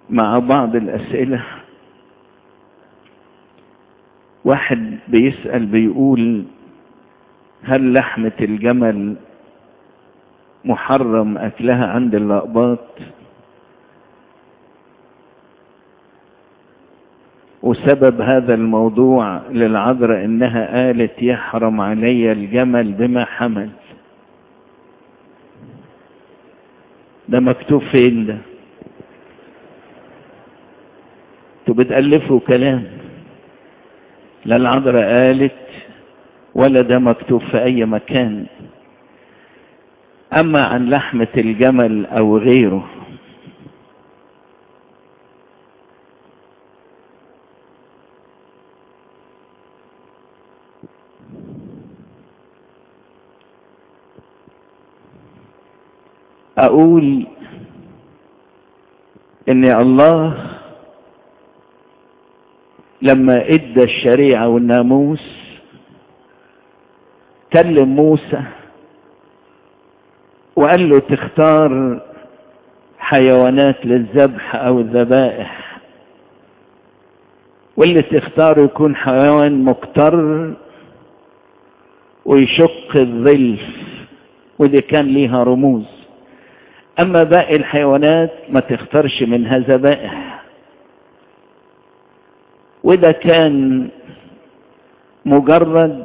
مع بعض الأسئلة واحد بيسأل بيقول هل لحمة الجمل محرم أكلها عند الأقباط وسبب هذا الموضوع للعذراء انها قالت يحرم علي الجمل بما حمل ده مكتوب فين ده انتوا بتألفوا كلام لا العذراء قالت ولا ده مكتوب في اي مكان اما عن لحمة الجمل او غيره اقول ان الله لما ادى الشريعة والناموس كلم موسى وقال له تختار حيوانات للذبح او الذبائح واللي تختاره يكون حيوان مقتر ويشق الظلف ودي كان ليها رموز اما باقي الحيوانات ما تختارش منها ذبائح وده كان مجرد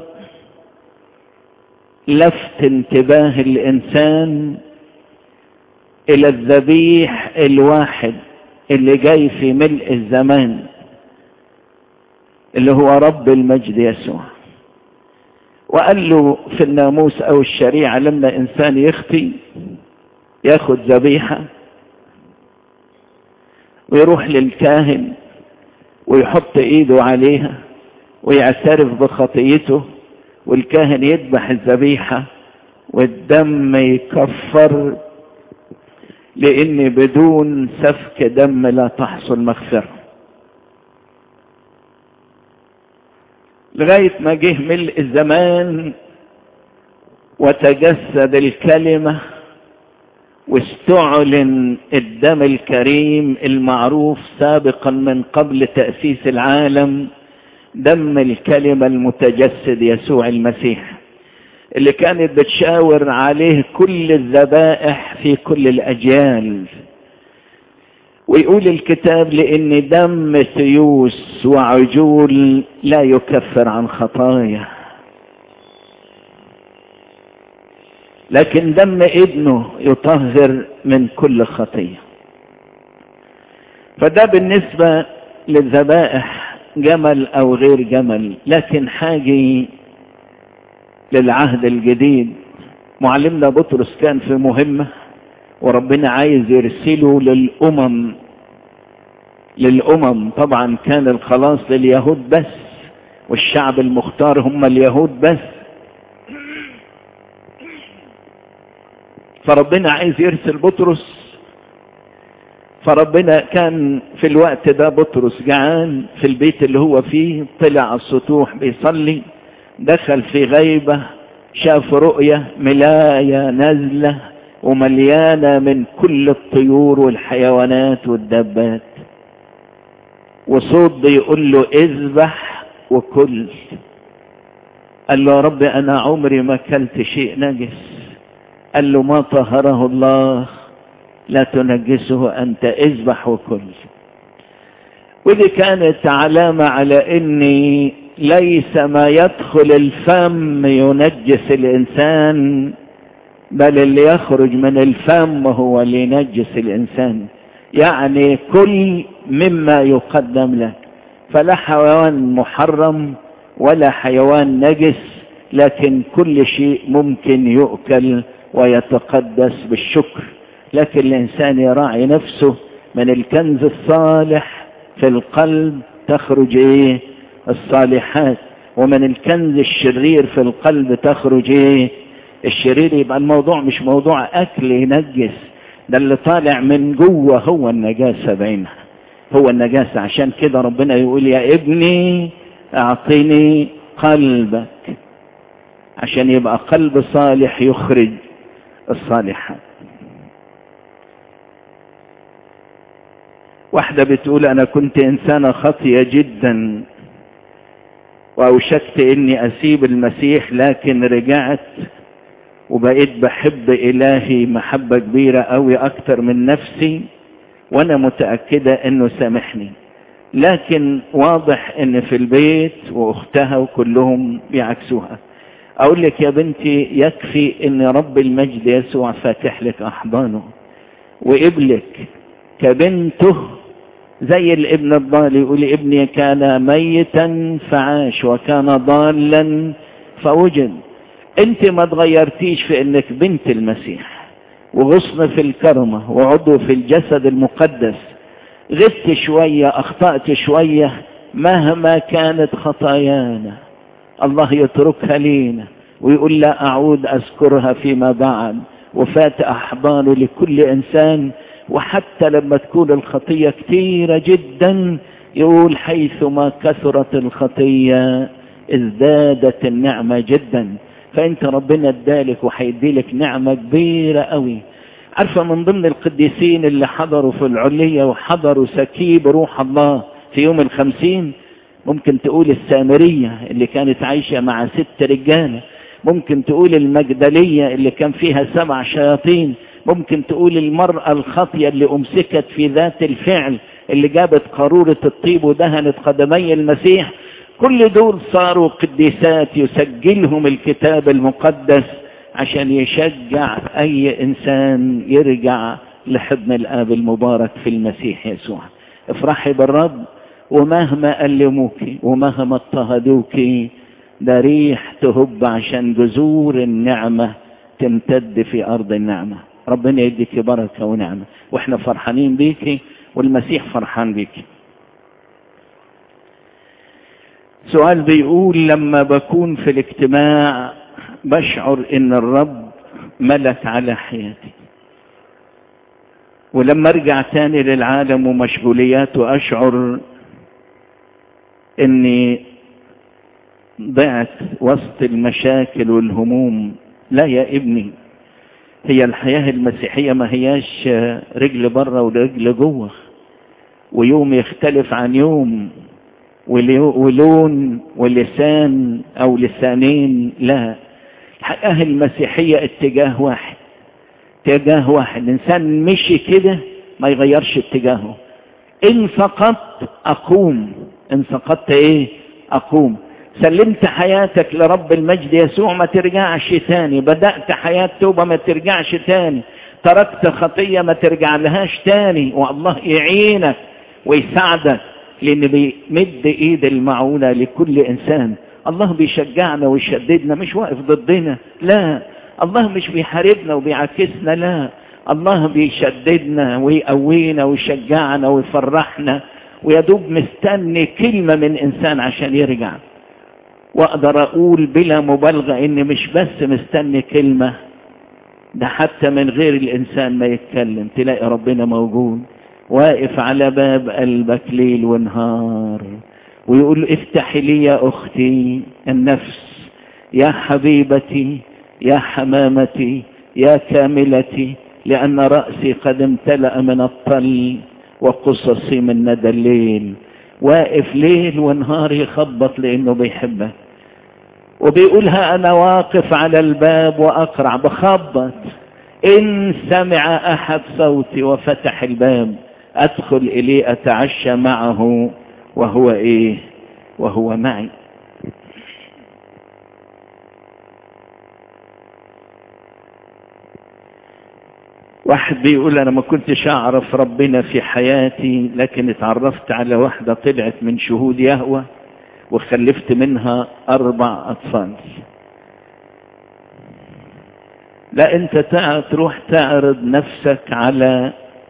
لفت انتباه الانسان الى الذبيح الواحد اللي جاي في ملء الزمان اللي هو رب المجد يسوع وقال له في الناموس او الشريعة لما انسان يخطي ياخد ذبيحة ويروح للكاهن ويحط ايده عليها ويعترف بخطيته والكاهن يذبح الذبيحة والدم يكفر لان بدون سفك دم لا تحصل مغفرة لغاية ما جه ملء الزمان وتجسد الكلمة واستعلن الدم الكريم المعروف سابقا من قبل تأسيس العالم دم الكلمة المتجسد يسوع المسيح اللي كانت بتشاور عليه كل الذبائح في كل الأجيال ويقول الكتاب لأن دم ثيوس وعجول لا يكفر عن خطايا لكن دم ابنه يطهر من كل خطية فده بالنسبة للذبائح جمل او غير جمل لكن حاجة للعهد الجديد معلمنا بطرس كان في مهمة وربنا عايز يرسله للأمم للأمم طبعا كان الخلاص لليهود بس والشعب المختار هم اليهود بس فربنا عايز يرسل بطرس فربنا كان في الوقت ده بطرس جعان في البيت اللي هو فيه طلع على السطوح بيصلي دخل في غيبة شاف رؤية ملاية نازلة ومليانة من كل الطيور والحيوانات والدبات وصوت بيقول له اذبح وكل قال له يا رب انا عمري ما اكلت شيء نجس قال له ما طهره الله لا تنجسه انت اذبح وكل ودي كانت علامة على اني ليس ما يدخل الفم ينجس الانسان بل اللي يخرج من الفم هو اللي ينجس الانسان يعني كل مما يقدم لك فلا حيوان محرم ولا حيوان نجس لكن كل شيء ممكن يؤكل ويتقدس بالشكر لكن الإنسان يراعي نفسه من الكنز الصالح في القلب تخرج ايه الصالحات ومن الكنز الشرير في القلب تخرج ايه الشرير يبقى الموضوع مش موضوع اكل ينجس ده اللي طالع من جوه هو النجاسة بعينها هو النجاسة عشان كده ربنا يقول يا ابني اعطني قلبك عشان يبقى قلب صالح يخرج الصالحات واحدة بتقول انا كنت انسانة خطية جدا واوشكت اني اسيب المسيح لكن رجعت وبقيت بحب الهي محبة كبيرة قوي اكتر من نفسي وانا متأكدة انه سامحني لكن واضح ان في البيت واختها وكلهم بيعكسوها اقول لك يا بنتي يكفي ان رب المجد يسوع فاتح لك احضانه وقبلك كبنته زي الابن الضال يقول ابني كان ميتا فعاش وكان ضالا فوجد انت ما تغيرتيش في انك بنت المسيح وغصن في الكرمة وعضو في الجسد المقدس غبت شوية اخطأت شوية مهما كانت خطايانا الله يتركها لينا ويقول لا اعود اذكرها فيما بعد وفات احضانه لكل انسان وحتى لما تكون الخطية كثيرة جدا يقول حيثما كثرت الخطية ازدادت النعمة جدا فانت ربنا ادالك وهيديلك نعمة كبيرة قوي عارفة من ضمن القديسين اللي حضروا في العلية وحضروا سكيب روح الله في يوم الخمسين ممكن تقول السامرية اللي كانت عايشة مع ست رجالة ممكن تقول المجدلية اللي كان فيها سبع شياطين ممكن تقول المرأة الخاطية اللي أمسكت في ذات الفعل اللي جابت قارورة الطيب ودهنت قدمي المسيح كل دول صاروا قديسات يسجلهم الكتاب المقدس عشان يشجع أي إنسان يرجع لحضن الآب المبارك في المسيح يسوع افرحي بالرب ومهما ألموك ومهما اضطهدوك ده ريح تهب عشان جذور النعمة تمتد في أرض النعمة ربنا يديك بركة ونعمة واحنا فرحانين بيكي والمسيح فرحان بيكي سؤال بيقول لما بكون في الاجتماع بشعر ان الرب ملك على حياتي ولما ارجع تاني للعالم ومشغولياته اشعر اني ضعت وسط المشاكل والهموم لا يا ابني هي الحياة المسيحية ما هياش رجل بره ورجل جوه ويوم يختلف عن يوم ولون ولسان او لسانين لا الحياة المسيحية اتجاه واحد اتجاه واحد الانسان مشي كده ما يغيرش اتجاهه ان سقطت اقوم ان سقطت ايه اقوم سلمت حياتك لرب المجد يسوع ما ترجعش تاني بدأت حياة توبة ما ترجعش تاني تركت خطية ما ترجع لهاش تاني والله يعينك ويساعدك لان بيمد ايد المعونة لكل انسان الله بيشجعنا ويشددنا مش واقف ضدنا لا الله مش بيحاربنا وبيعكسنا لا الله بيشددنا ويقوينا ويشجعنا ويفرحنا ويدوب مستني كلمة من انسان عشان يرجع واقدر اقول بلا مبالغة اني مش بس مستني كلمة ده حتى من غير الانسان ما يتكلم تلاقي ربنا موجود واقف على باب قلبك ليل ونهار ويقول افتحي لي يا اختي النفس يا حبيبتي يا حمامتي يا كاملتي لان رأسي قد امتلأ من الطل وقصصي من ندى الليل واقف ليل ونهار يخبط لانه بيحبك وبيقولها انا واقف على الباب واقرع بخبط ان سمع احد صوتي وفتح الباب ادخل اليه اتعشى معه وهو ايه وهو معي واحد بيقول انا ما كنتش اعرف ربنا في حياتي لكن اتعرفت على واحدة طلعت من شهود يهوى وخلفت منها اربع اطفال لا انت تروح تعرض نفسك على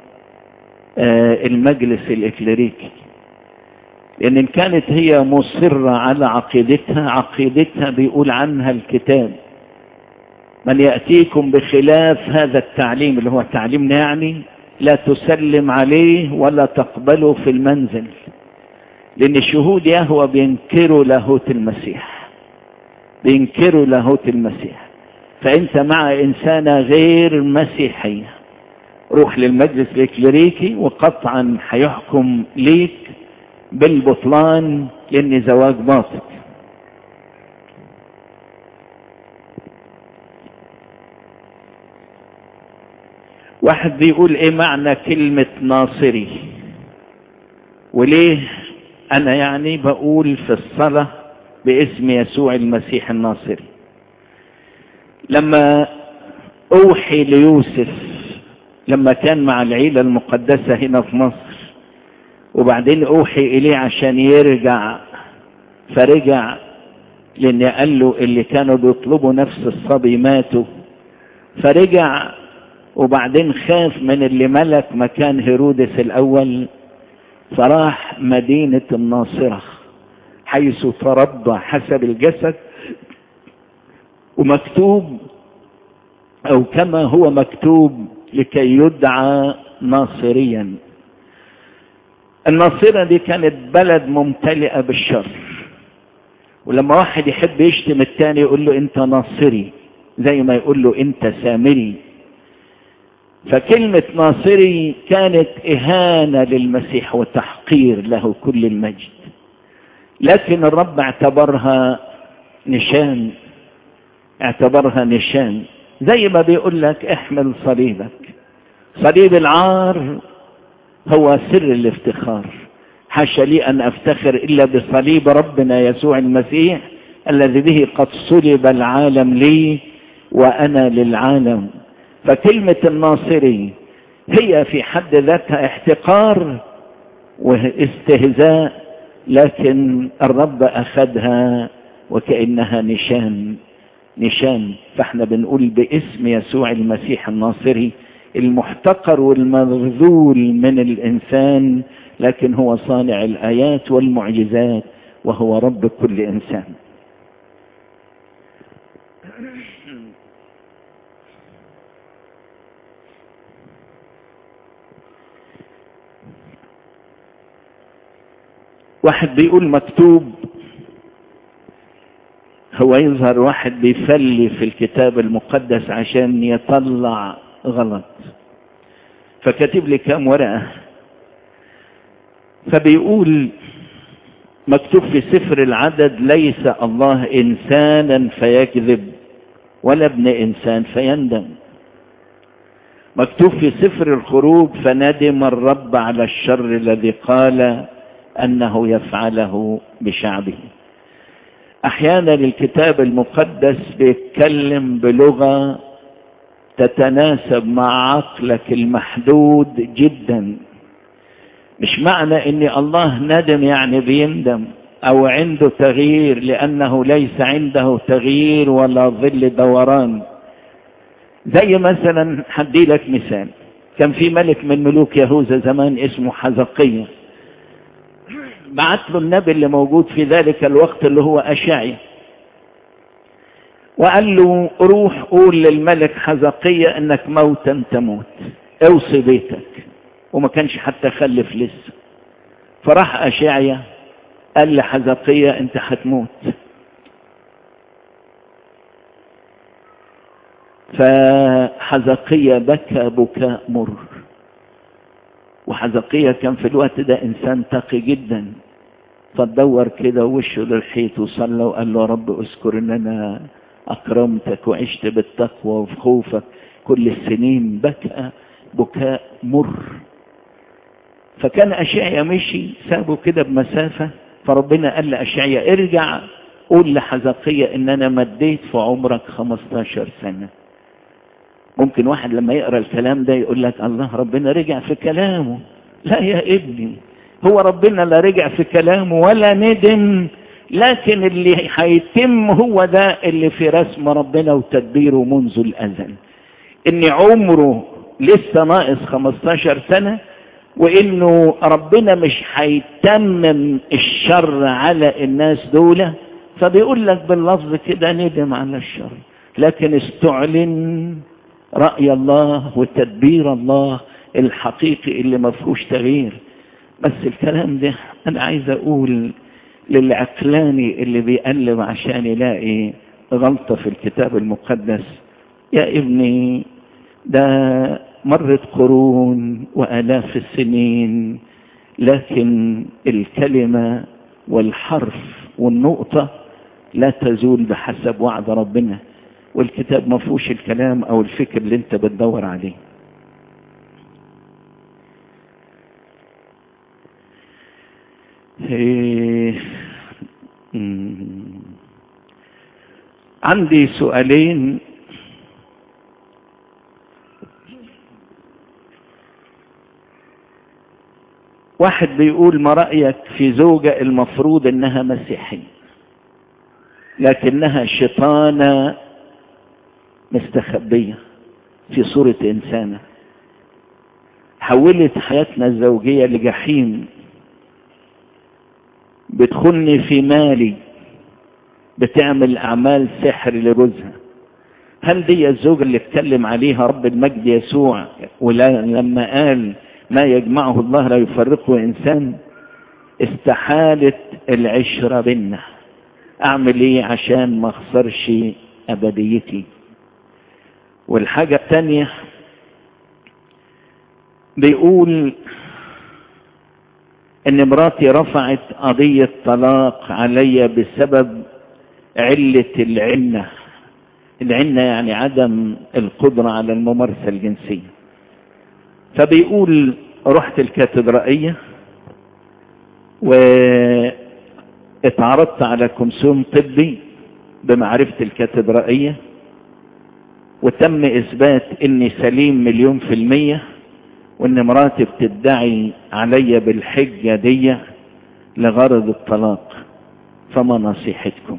المجلس الاكليريكي لان ان كانت هي مصرة على عقيدتها عقيدتها بيقول عنها الكتاب من يأتيكم بخلاف هذا التعليم اللي هو تعليمنا يعني لا تسلم عليه ولا تقبله في المنزل لان شهود يهوى بينكروا لاهوت المسيح بينكروا لاهوت المسيح فانت مع انسانة غير مسيحية روح للمجلس الإكليريكي وقطعا هيحكم ليك بالبطلان لأن زواج باطل واحد بيقول ايه معنى كلمة ناصري وليه انا يعني بقول في الصلاة باسم يسوع المسيح الناصري لما اوحي ليوسف لما كان مع العيلة المقدسة هنا في مصر وبعدين اوحي اليه عشان يرجع فرجع لان قال له اللي كانوا بيطلبوا نفس الصبي ماتوا فرجع وبعدين خاف من اللي ملك مكان هيرودس الاول فراح مدينة الناصرة حيث تربى حسب الجسد ومكتوب او كما هو مكتوب لكي يدعى ناصريا الناصرة دي كانت بلد ممتلئة بالشر ولما واحد يحب يشتم التاني يقول له انت ناصري زي ما يقول له انت سامري فكلمة ناصري كانت إهانة للمسيح وتحقير له كل المجد لكن الرب اعتبرها نشان اعتبرها نشان زي ما بيقول لك احمل صليبك صليب العار هو سر الافتخار حاشا لي أن أفتخر إلا بصليب ربنا يسوع المسيح الذي به قد صلب العالم لي وأنا للعالم فكلمة الناصري هي في حد ذاتها احتقار واستهزاء لكن الرب أخذها وكأنها نشان نشان فاحنا بنقول باسم يسوع المسيح الناصري المحتقر والمذلول من الإنسان لكن هو صانع الآيات والمعجزات وهو رب كل إنسان واحد بيقول مكتوب هو يظهر واحد بيفلي في الكتاب المقدس عشان يطلع غلط فكاتب لي كام ورقة فبيقول مكتوب في سفر العدد ليس الله إنسانا فيكذب ولا ابن إنسان فيندم مكتوب في سفر الخروج فندم الرب على الشر الذي قال أنه يفعله بشعبه أحيانا الكتاب المقدس بيتكلم بلغة تتناسب مع عقلك المحدود جدا مش معنى ان الله ندم يعني بيندم او عنده تغيير لانه ليس عنده تغيير ولا ظل دوران زي مثلا هدي لك مثال كان في ملك من ملوك يهوذا زمان اسمه حزقية بعت له النبي اللي موجود في ذلك الوقت اللي هو أشعيا وقال له روح قول للملك حزقية انك موتا تموت اوصي بيتك وما كانش حتى خلف لسه فراح أشعيا قال لحزقية انت هتموت فحزقية بكى بكاء مر وحزقية كان في الوقت ده إنسان تقي جدا فدور كده وشه للحيط وصلى وقال له رب اذكر ان انا اكرمتك وعشت بالتقوى وفي خوفك كل السنين بكى بكاء مر فكان أشعيا مشي سابه كده بمسافة فربنا قال لأشعيا ارجع قول لحزقية ان انا مديت في عمرك 15 سنة ممكن واحد لما يقرأ الكلام ده يقول لك الله ربنا رجع في كلامه لا يا ابني هو ربنا لا رجع في كلامه ولا ندم لكن اللي هيتم هو ده اللي في رسم ربنا وتدبيره منذ الأزل ان عمره لسه ناقص 15 سنة وانه ربنا مش هيتمم الشر على الناس دول فبيقول لك باللفظ كده ندم على الشر لكن استعلن رأي الله وتدبير الله الحقيقي اللي ما فيهوش تغيير بس الكلام ده انا عايز اقول للعقلاني اللي بيقلب عشان يلاقي غلطة في الكتاب المقدس يا ابني ده مرت قرون وآلاف السنين لكن الكلمة والحرف والنقطة لا تزول بحسب وعد ربنا والكتاب ما فيهوش الكلام او الفكر اللي انت بتدور عليه إيه. عندي سؤالين واحد بيقول ما رأيك في زوجة المفروض انها مسيحية لكنها شيطانة مستخبية في صورة إنسانة حولت حياتنا الزوجية لجحيم بتخلني في مالي بتعمل أعمال سحر لجوزها هل دي الزوجة اللي اتكلم عليها رب المجد يسوع ولما قال ما يجمعه الله لا يفرقه إنسان استحالت العشرة بينا أعمل إيه عشان ما أخسرش أبديتي والحاجة الثانية بيقول ان مراتي رفعت قضية طلاق علي بسبب علة العنة العنة يعني عدم القدرة على الممارسة الجنسية فبيقول رحت الكاتدرائية واتعرضت على كمسوم طبي بمعرفة الكاتدرائية وتم اثبات اني سليم مليون في المية وان مراتي بتدعي علي بالحجة دي لغرض الطلاق فما نصيحتكم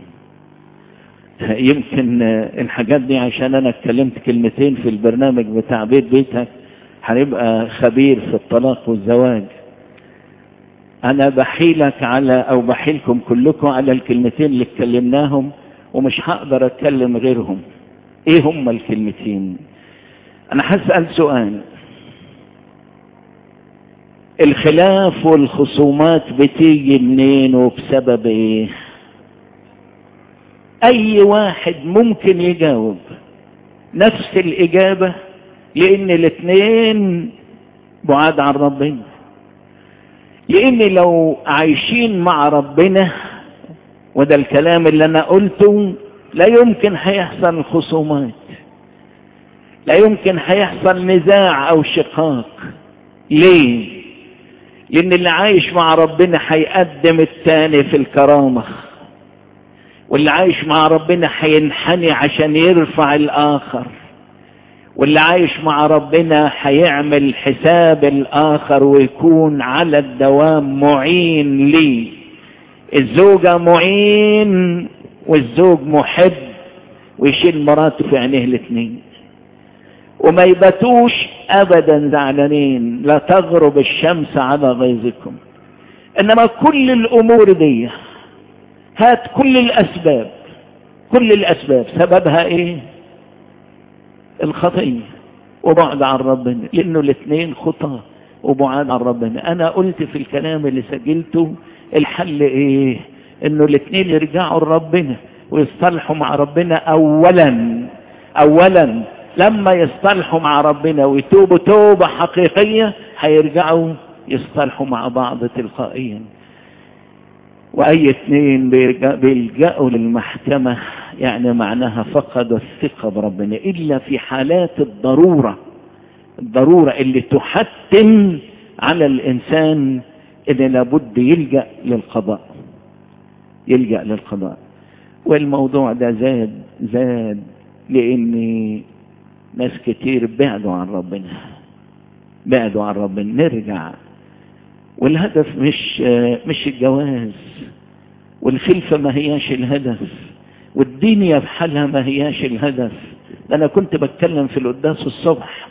يمكن الحاجات دي عشان انا اتكلمت كلمتين في البرنامج بتاع بيت بيتك هنبقى خبير في الطلاق والزواج انا بحيلك على او بحيلكم كلكم على الكلمتين اللي اتكلمناهم ومش هقدر اتكلم غيرهم ايه هم الكلمتين انا هسأل سؤال الخلاف والخصومات بتيجي منين وبسبب ايه اي واحد ممكن يجاوب نفس الاجابة لان الاثنين بعاد عن ربنا لان لو عايشين مع ربنا وده الكلام اللي انا قلته لا يمكن هيحصل خصومات لا يمكن هيحصل نزاع او شقاق ليه لان اللي عايش مع ربنا هيقدم التاني في الكرامة واللي عايش مع ربنا هينحني عشان يرفع الاخر واللي عايش مع ربنا هيعمل حساب الاخر ويكون على الدوام معين ليه الزوجة معين والزوج محب ويشيل مراته في عينيه الاثنين وما يباتوش ابدا زعلانين لا تغرب الشمس على غيظكم انما كل الامور دي هات كل الاسباب كل الاسباب سببها ايه الخطيه وبعد عن ربنا لانه الاثنين خطاه وبعاد عن ربنا انا قلت في الكلام اللي سجلته الحل ايه انه الاثنين يرجعوا لربنا ويصطلحوا مع ربنا اولا اولا لما يصطلحوا مع ربنا ويتوبوا توبة حقيقية هيرجعوا يصطلحوا مع بعض تلقائيا واي اثنين بيلجأوا للمحكمة يعني معناها فقدوا الثقة بربنا الا في حالات الضرورة الضرورة اللي تحتم على الانسان ان لابد يلجأ للقضاء يلجأ للقضاء والموضوع ده زاد زاد لان ناس كتير بعدوا عن ربنا بعدوا عن ربنا نرجع والهدف مش مش الجواز والخلفة ما هياش الهدف والدنيا بحالها ما هياش الهدف انا كنت بتكلم في القداس الصبح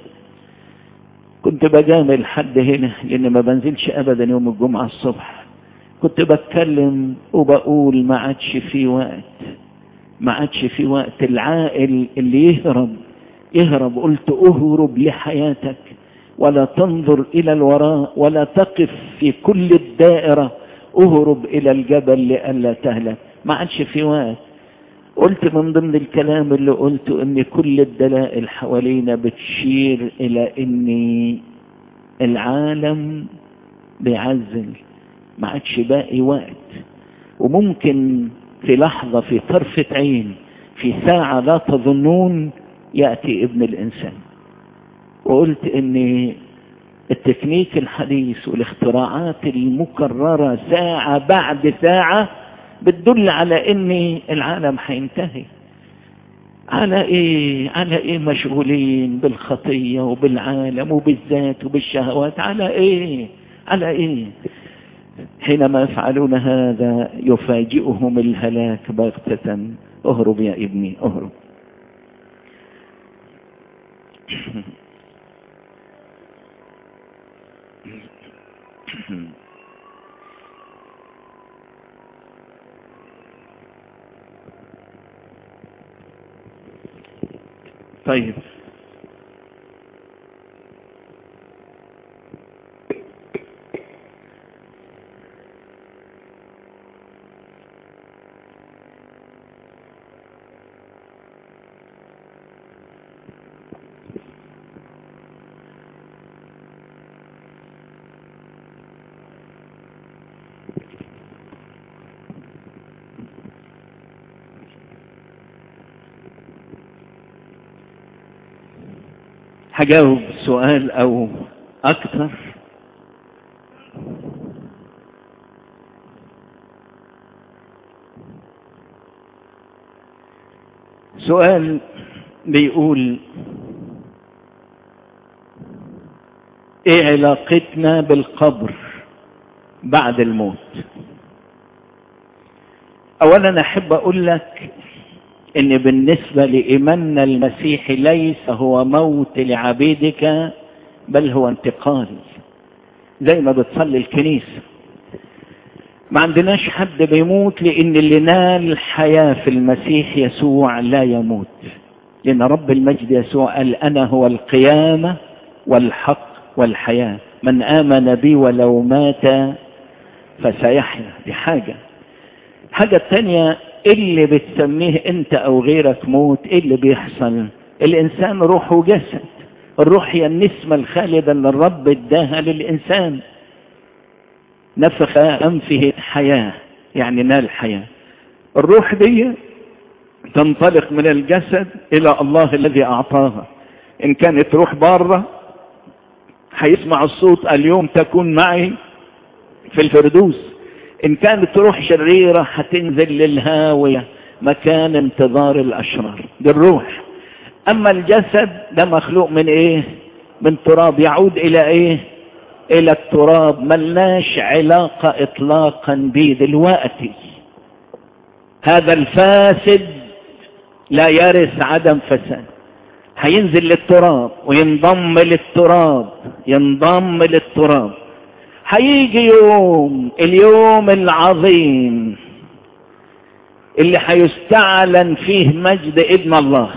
كنت بجامل حد هنا لان ما بنزلش ابدا يوم الجمعة الصبح كنت بتكلم وبقول ما عادش في وقت ما عادش في وقت العائل اللي يهرب اهرب قلت اهرب لحياتك ولا تنظر الى الوراء ولا تقف في كل الدائرة اهرب الى الجبل لئلا تهلك ما عادش في وقت قلت من ضمن الكلام اللي قلته ان كل الدلائل حوالينا بتشير الى ان العالم بيعزل ما عادش باقي وقت وممكن في لحظة في طرفة عين في ساعة لا تظنون يأتي ابن الإنسان وقلت ان التكنيك الحديث والاختراعات المكررة ساعة بعد ساعة بتدل على ان العالم هينتهي على ايه على ايه مشغولين بالخطية وبالعالم وبالذات وبالشهوات على ايه على ايه حينما يفعلون هذا يفاجئهم الهلاك بغتة اهرب يا ابني اهرب طيب هجاوب سؤال او اكتر سؤال بيقول ايه علاقتنا بالقبر بعد الموت اولا احب اقول لك ان بالنسبة لإيماننا المسيح ليس هو موت لعبيدك بل هو انتقال زي ما بتصلي الكنيسة ما عندناش حد بيموت لان اللي نال حياة في المسيح يسوع لا يموت لان رب المجد يسوع قال انا هو القيامة والحق والحياة من امن بي ولو مات فسيحيا دي حاجة حاجة الثانية اللي بتسميه انت او غيرك موت ايه اللي بيحصل الانسان روح وجسد الروح هي النسمة الخالدة اللي الرب اداها للانسان نفخ انفه حياة يعني نال حياة الروح دي تنطلق من الجسد الى الله الذي اعطاها ان كانت روح بارة هيسمع الصوت اليوم تكون معي في الفردوس ان كانت روح شريرة هتنزل للهاوية مكان انتظار الاشرار دي الروح اما الجسد ده مخلوق من ايه من تراب يعود الى ايه الى التراب ملناش علاقة اطلاقا بيه دلوقتي هذا الفاسد لا يرث عدم فساد هينزل للتراب وينضم للتراب ينضم للتراب هيجي يوم اليوم العظيم اللي هيستعلن فيه مجد ابن الله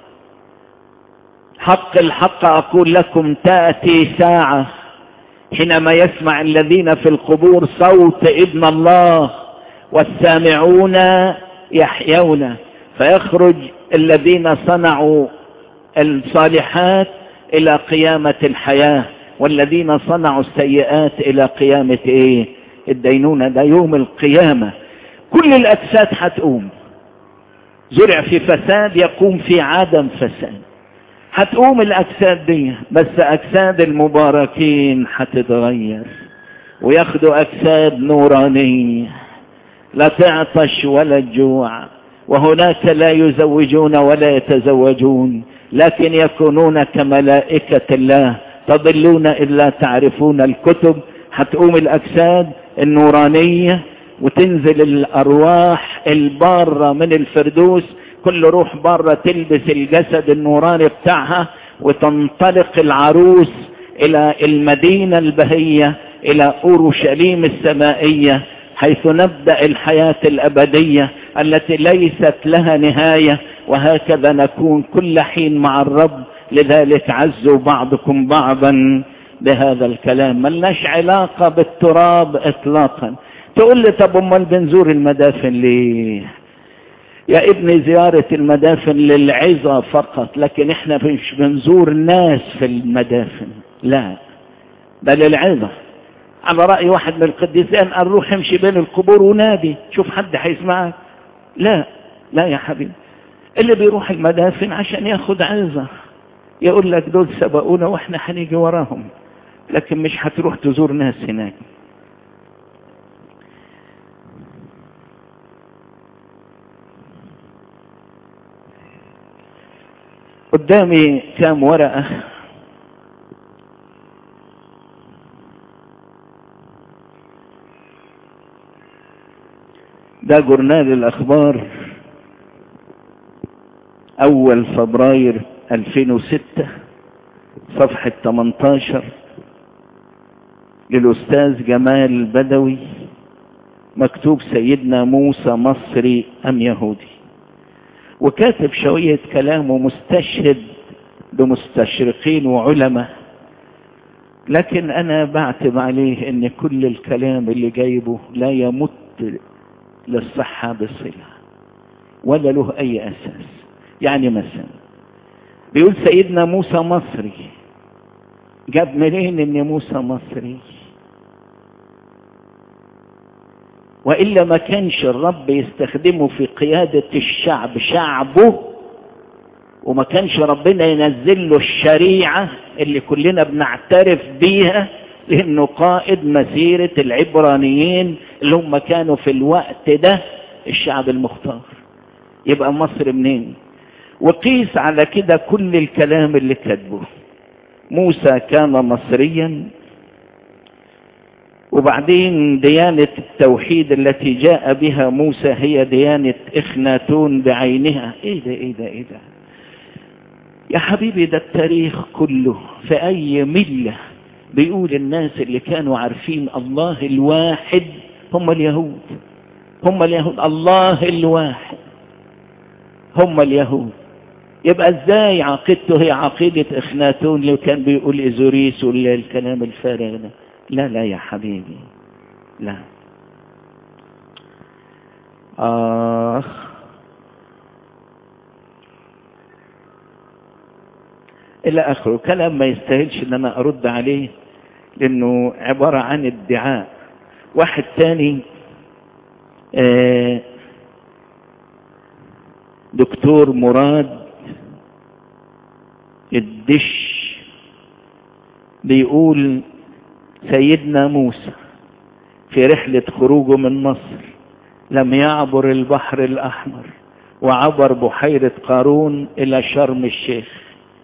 حق الحق اقول لكم تاتي ساعه حينما يسمع الذين في القبور صوت ابن الله والسامعون يحيون فيخرج الذين صنعوا الصالحات الى قيامه الحياه والذين صنعوا السيئات الى قيامة ايه الدينونة ده يوم القيامة كل الاجساد هتقوم زرع في فساد يقوم في عدم فساد هتقوم الاجساد دي بس اجساد المباركين هتتغير وياخدوا اجساد نورانية لا تعطش ولا الجوع وهناك لا يزوجون ولا يتزوجون لكن يكونون كملائكة الله تضلون إلا تعرفون الكتب هتقوم الأجساد النورانية وتنزل الأرواح البارة من الفردوس كل روح بارة تلبس الجسد النوراني بتاعها وتنطلق العروس إلى المدينة البهية إلى أورشليم السمائية حيث نبدأ الحياة الأبدية التي ليست لها نهاية وهكذا نكون كل حين مع الرب لذلك عزوا بعضكم بعضا بهذا الكلام ملناش علاقة بالتراب اطلاقا تقول لي طب امال بنزور المدافن ليه يا ابني زيارة المدافن للعظة فقط لكن احنا مش بنزور ناس في المدافن لا ده للعظة على رأي واحد من القديسين قال روح امشي بين القبور ونادي شوف حد هيسمعك لا لا يا حبيبي اللي بيروح المدافن عشان ياخد عظة يقول لك دول سبقونا واحنا هنيجي وراهم لكن مش هتروح تزور ناس هناك قدامي كام ورقة ده جورنال الأخبار أول فبراير 2006 صفحة 18 للأستاذ جمال بدوي مكتوب سيدنا موسى مصري أم يهودي وكاتب شوية كلام ومستشهد بمستشرقين وعلماء لكن أنا بعتب عليه أن كل الكلام اللي جايبه لا يمت للصحة بصلة ولا له أي أساس يعني مثلا بيقول سيدنا موسى مصري جاب منين ان موسى مصري وإلا ما كانش الرب يستخدمه في قيادة الشعب شعبه وما كانش ربنا ينزل له الشريعة اللي كلنا بنعترف بيها لأنه قائد مسيرة العبرانيين اللي هم كانوا في الوقت ده الشعب المختار يبقى مصر منين وقيس على كده كل الكلام اللي كاتبه موسى كان مصريا وبعدين ديانة التوحيد التي جاء بها موسى هي ديانة إخناتون بعينها إيه ده إيه ده إيه ده يا حبيبي ده التاريخ كله في أي ملة بيقول الناس اللي كانوا عارفين الله الواحد هم اليهود هم اليهود الله الواحد هم اليهود يبقى ازاي عقيدته هي عقيدة اخناتون اللي كان بيقول ازوريس ولا الكلام الفارغ ده لا لا يا حبيبي لا آخ إلى آخره كلام ما يستاهلش إن أنا أرد عليه لأنه عبارة عن ادعاء واحد تاني آه دكتور مراد الدش بيقول سيدنا موسى في رحلة خروجه من مصر لم يعبر البحر الأحمر وعبر بحيرة قارون إلى شرم الشيخ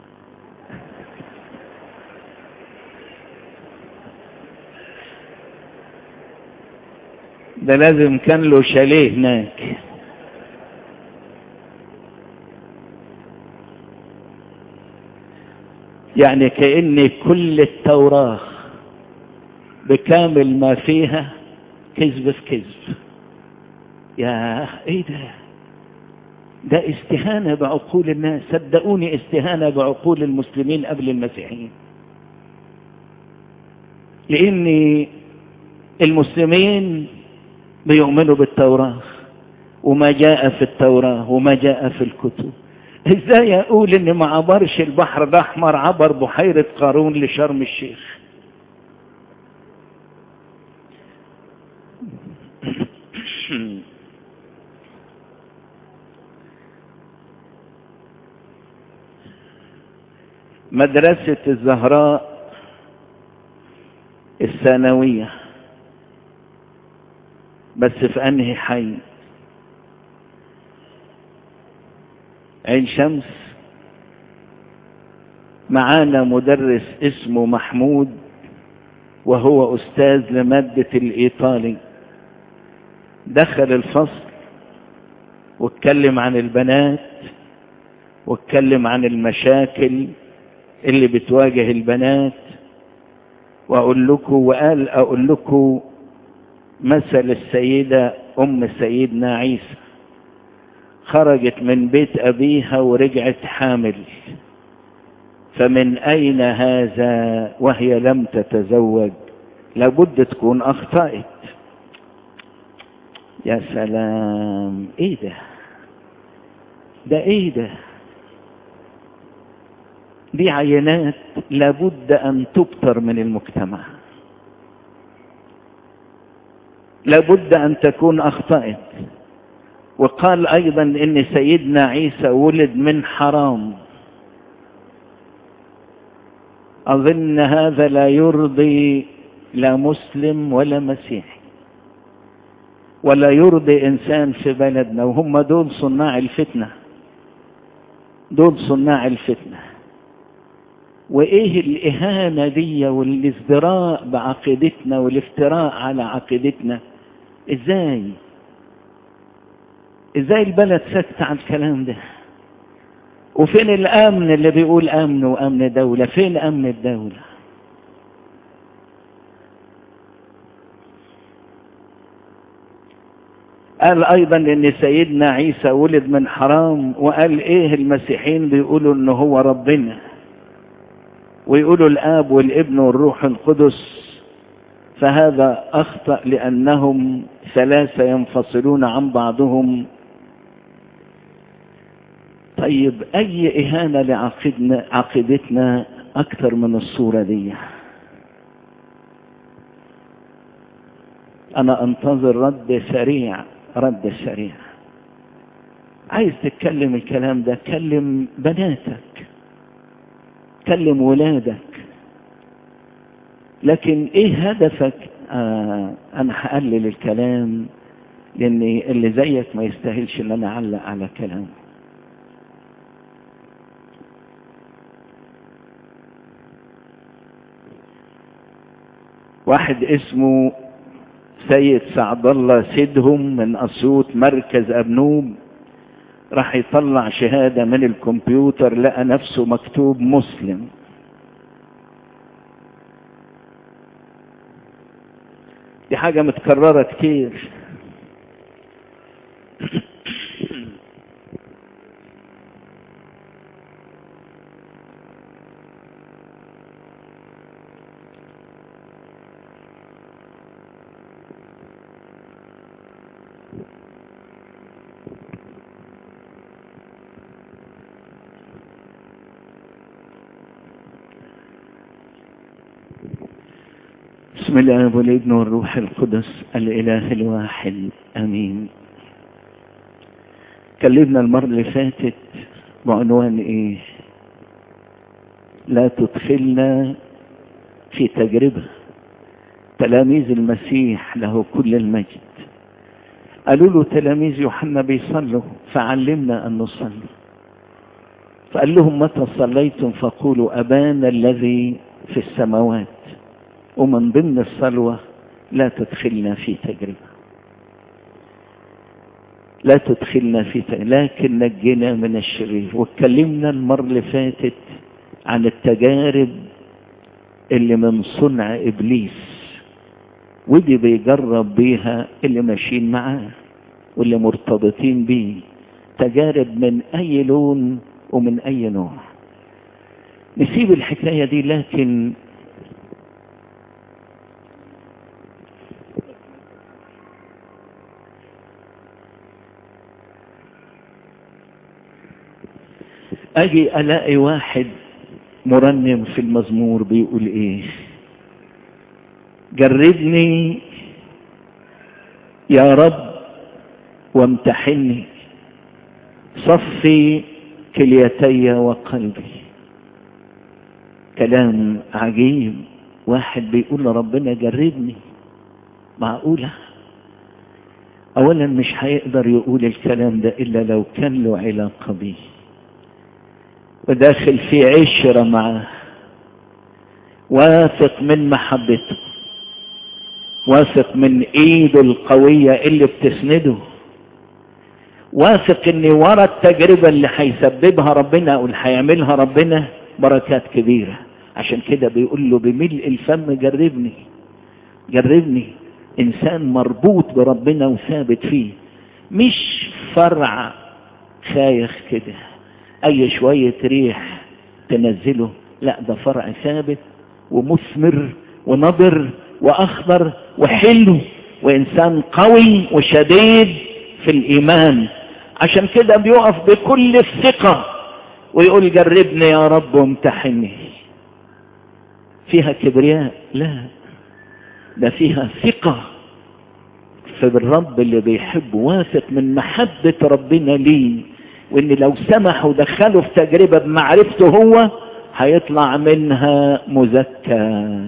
ده لازم كان له شاليه هناك يعني كأن كل التوراة بكامل ما فيها كذب في كذب يا ايه ده ده استهانة بعقول الناس صدقوني استهانة بعقول المسلمين قبل المسيحيين لان المسلمين بيؤمنوا بالتوراة وما جاء في التوراة وما جاء في الكتب ازاي اقول ان ما عبرش البحر الاحمر عبر بحيرة قارون لشرم الشيخ مدرسة الزهراء الثانوية بس في انهي حي عين شمس معانا مدرس اسمه محمود وهو استاذ لمادة الايطالي دخل الفصل واتكلم عن البنات واتكلم عن المشاكل اللي بتواجه البنات واقول لكم وقال اقول لكم مثل السيدة ام سيدنا عيسى خرجت من بيت ابيها ورجعت حامل فمن اين هذا وهي لم تتزوج لابد تكون اخطأت يا سلام ايه ده ده ايه ده دي عينات لابد ان تبتر من المجتمع لابد ان تكون اخطأت وقال ايضا ان سيدنا عيسى ولد من حرام اظن هذا لا يرضي لا مسلم ولا مسيحي ولا يرضي انسان في بلدنا وهم دول صناع الفتنه دول صناع الفتنه وايه الاهانه دي والازدراء بعقيدتنا والافتراء على عقيدتنا ازاي ازاي البلد سكت على الكلام ده وفين الامن اللي بيقول امن وامن دوله فين امن الدوله قال ايضا ان سيدنا عيسى ولد من حرام وقال ايه المسيحيين بيقولوا ان هو ربنا ويقولوا الاب والابن والروح القدس فهذا اخطا لانهم ثلاثه ينفصلون عن بعضهم طيب اي اهانه لعقيدنا عقيدتنا اكثر من الصوره دي انا انتظر رد سريع رد سريع عايز تتكلم الكلام ده كلم بناتك كلم ولادك لكن ايه هدفك آه انا هقلل الكلام لان اللي زيك ما يستاهلش ان انا اعلق على كلام واحد اسمه سيد سعد الله سيدهم من اسيوط مركز ابنوب راح يطلع شهادة من الكمبيوتر لقى نفسه مكتوب مسلم دي حاجة متكررة كتير بسم الله والابن والروح القدس الاله الواحد امين كلمنا المرة اللي فاتت بعنوان ايه لا تدخلنا في تجربة تلاميذ المسيح له كل المجد قالوا له تلاميذ يوحنا بيصلوا فعلمنا ان نصلي فقال لهم متى صليتم فقولوا ابانا الذي في السماوات ومن ضمن الصلوة لا تدخلنا في تجربة لا تدخلنا في تجربة لكن نجنا من الشرير واتكلمنا المرة اللي فاتت عن التجارب اللي من صنع إبليس ودي بيجرب بيها اللي ماشيين معاه واللي مرتبطين بيه تجارب من أي لون ومن أي نوع نسيب الحكاية دي لكن اجي الاقي واحد مرنم في المزمور بيقول ايه جربني يا رب وامتحني صفي كليتي وقلبي كلام عجيب واحد بيقول لربنا جربني معقولة اولا مش هيقدر يقول الكلام ده الا لو كان له علاقة بيه وداخل في عشرة معاه واثق من محبته واثق من ايده القوية اللي بتسنده واثق ان ورا التجربة اللي هيسببها ربنا او اللي هيعملها ربنا بركات كبيرة عشان كده بيقول له بملء الفم جربني جربني انسان مربوط بربنا وثابت فيه مش فرع خايخ كده اي شوية ريح تنزله لا ده فرع ثابت ومثمر ونضر واخضر وحلو وانسان قوي وشديد في الايمان عشان كده بيقف بكل الثقة ويقول جربني يا رب وامتحني فيها كبرياء لا ده فيها ثقة في الرب اللي بيحبه واثق من محبة ربنا ليه وان لو سمح ودخله في تجربة بمعرفته هو هيطلع منها مزكى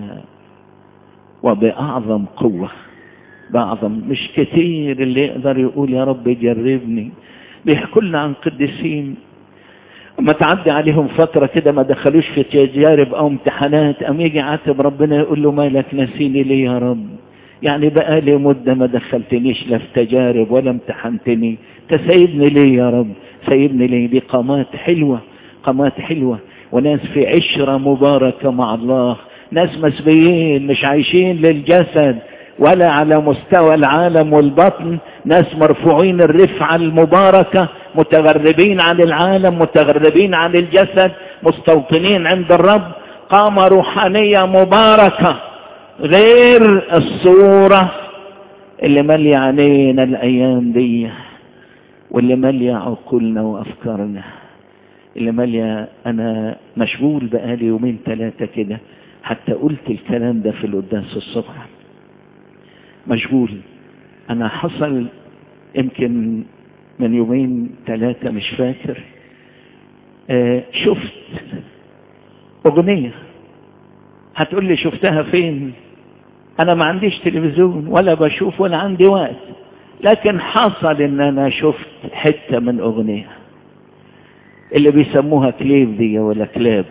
وبأعظم قوة بأعظم مش كتير اللي يقدر يقول يا رب جربني بيحكوا لنا عن قديسين اما تعدي عليهم فترة كده ما دخلوش في تجارب او امتحانات ام يجي عاتب ربنا يقول له مالك نسيني ليه يا رب يعني بقى لي مدة ما دخلتنيش لا في تجارب ولا امتحنتني تسيبني ليه يا رب سيبني ليه دي قامات حلوة قامات حلوة وناس في عشرة مباركة مع الله ناس مسبيين مش عايشين للجسد ولا على مستوى العالم والبطن ناس مرفوعين الرفعة المباركة متغربين عن العالم متغربين عن الجسد مستوطنين عند الرب قامة روحانية مباركة غير الصورة اللي مالية علينا الأيام دي واللي مالية عقولنا وأفكارنا اللي مالية أنا مشغول بقالي يومين ثلاثة كده حتى قلت الكلام ده في القداس الصبح مشغول أنا حصل يمكن من يومين ثلاثة مش فاكر آه شفت أغنية هتقول لي شفتها فين أنا ما عنديش تلفزيون ولا بشوف ولا عندي وقت لكن حصل إن أنا شفت حتة من أغنية اللي بيسموها كليب دي ولا كلاب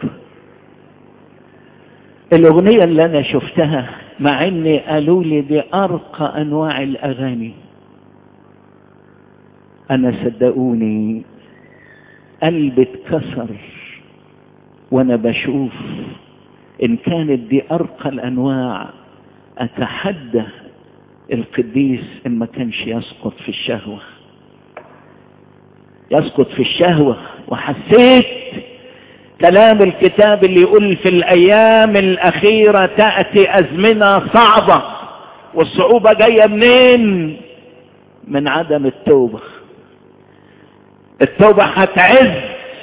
الأغنية اللي أنا شفتها مع إني قالوا لي دي أرقى أنواع الأغاني أنا صدقوني قلبي اتكسر وأنا بشوف إن كانت دي أرقى الأنواع أتحدى القديس إن ما كانش يسقط في الشهوة يسقط في الشهوة وحسيت كلام الكتاب اللي يقول في الأيام الأخيرة تأتي أزمنة صعبة والصعوبة جاية منين من عدم التوبة التوبة هتعز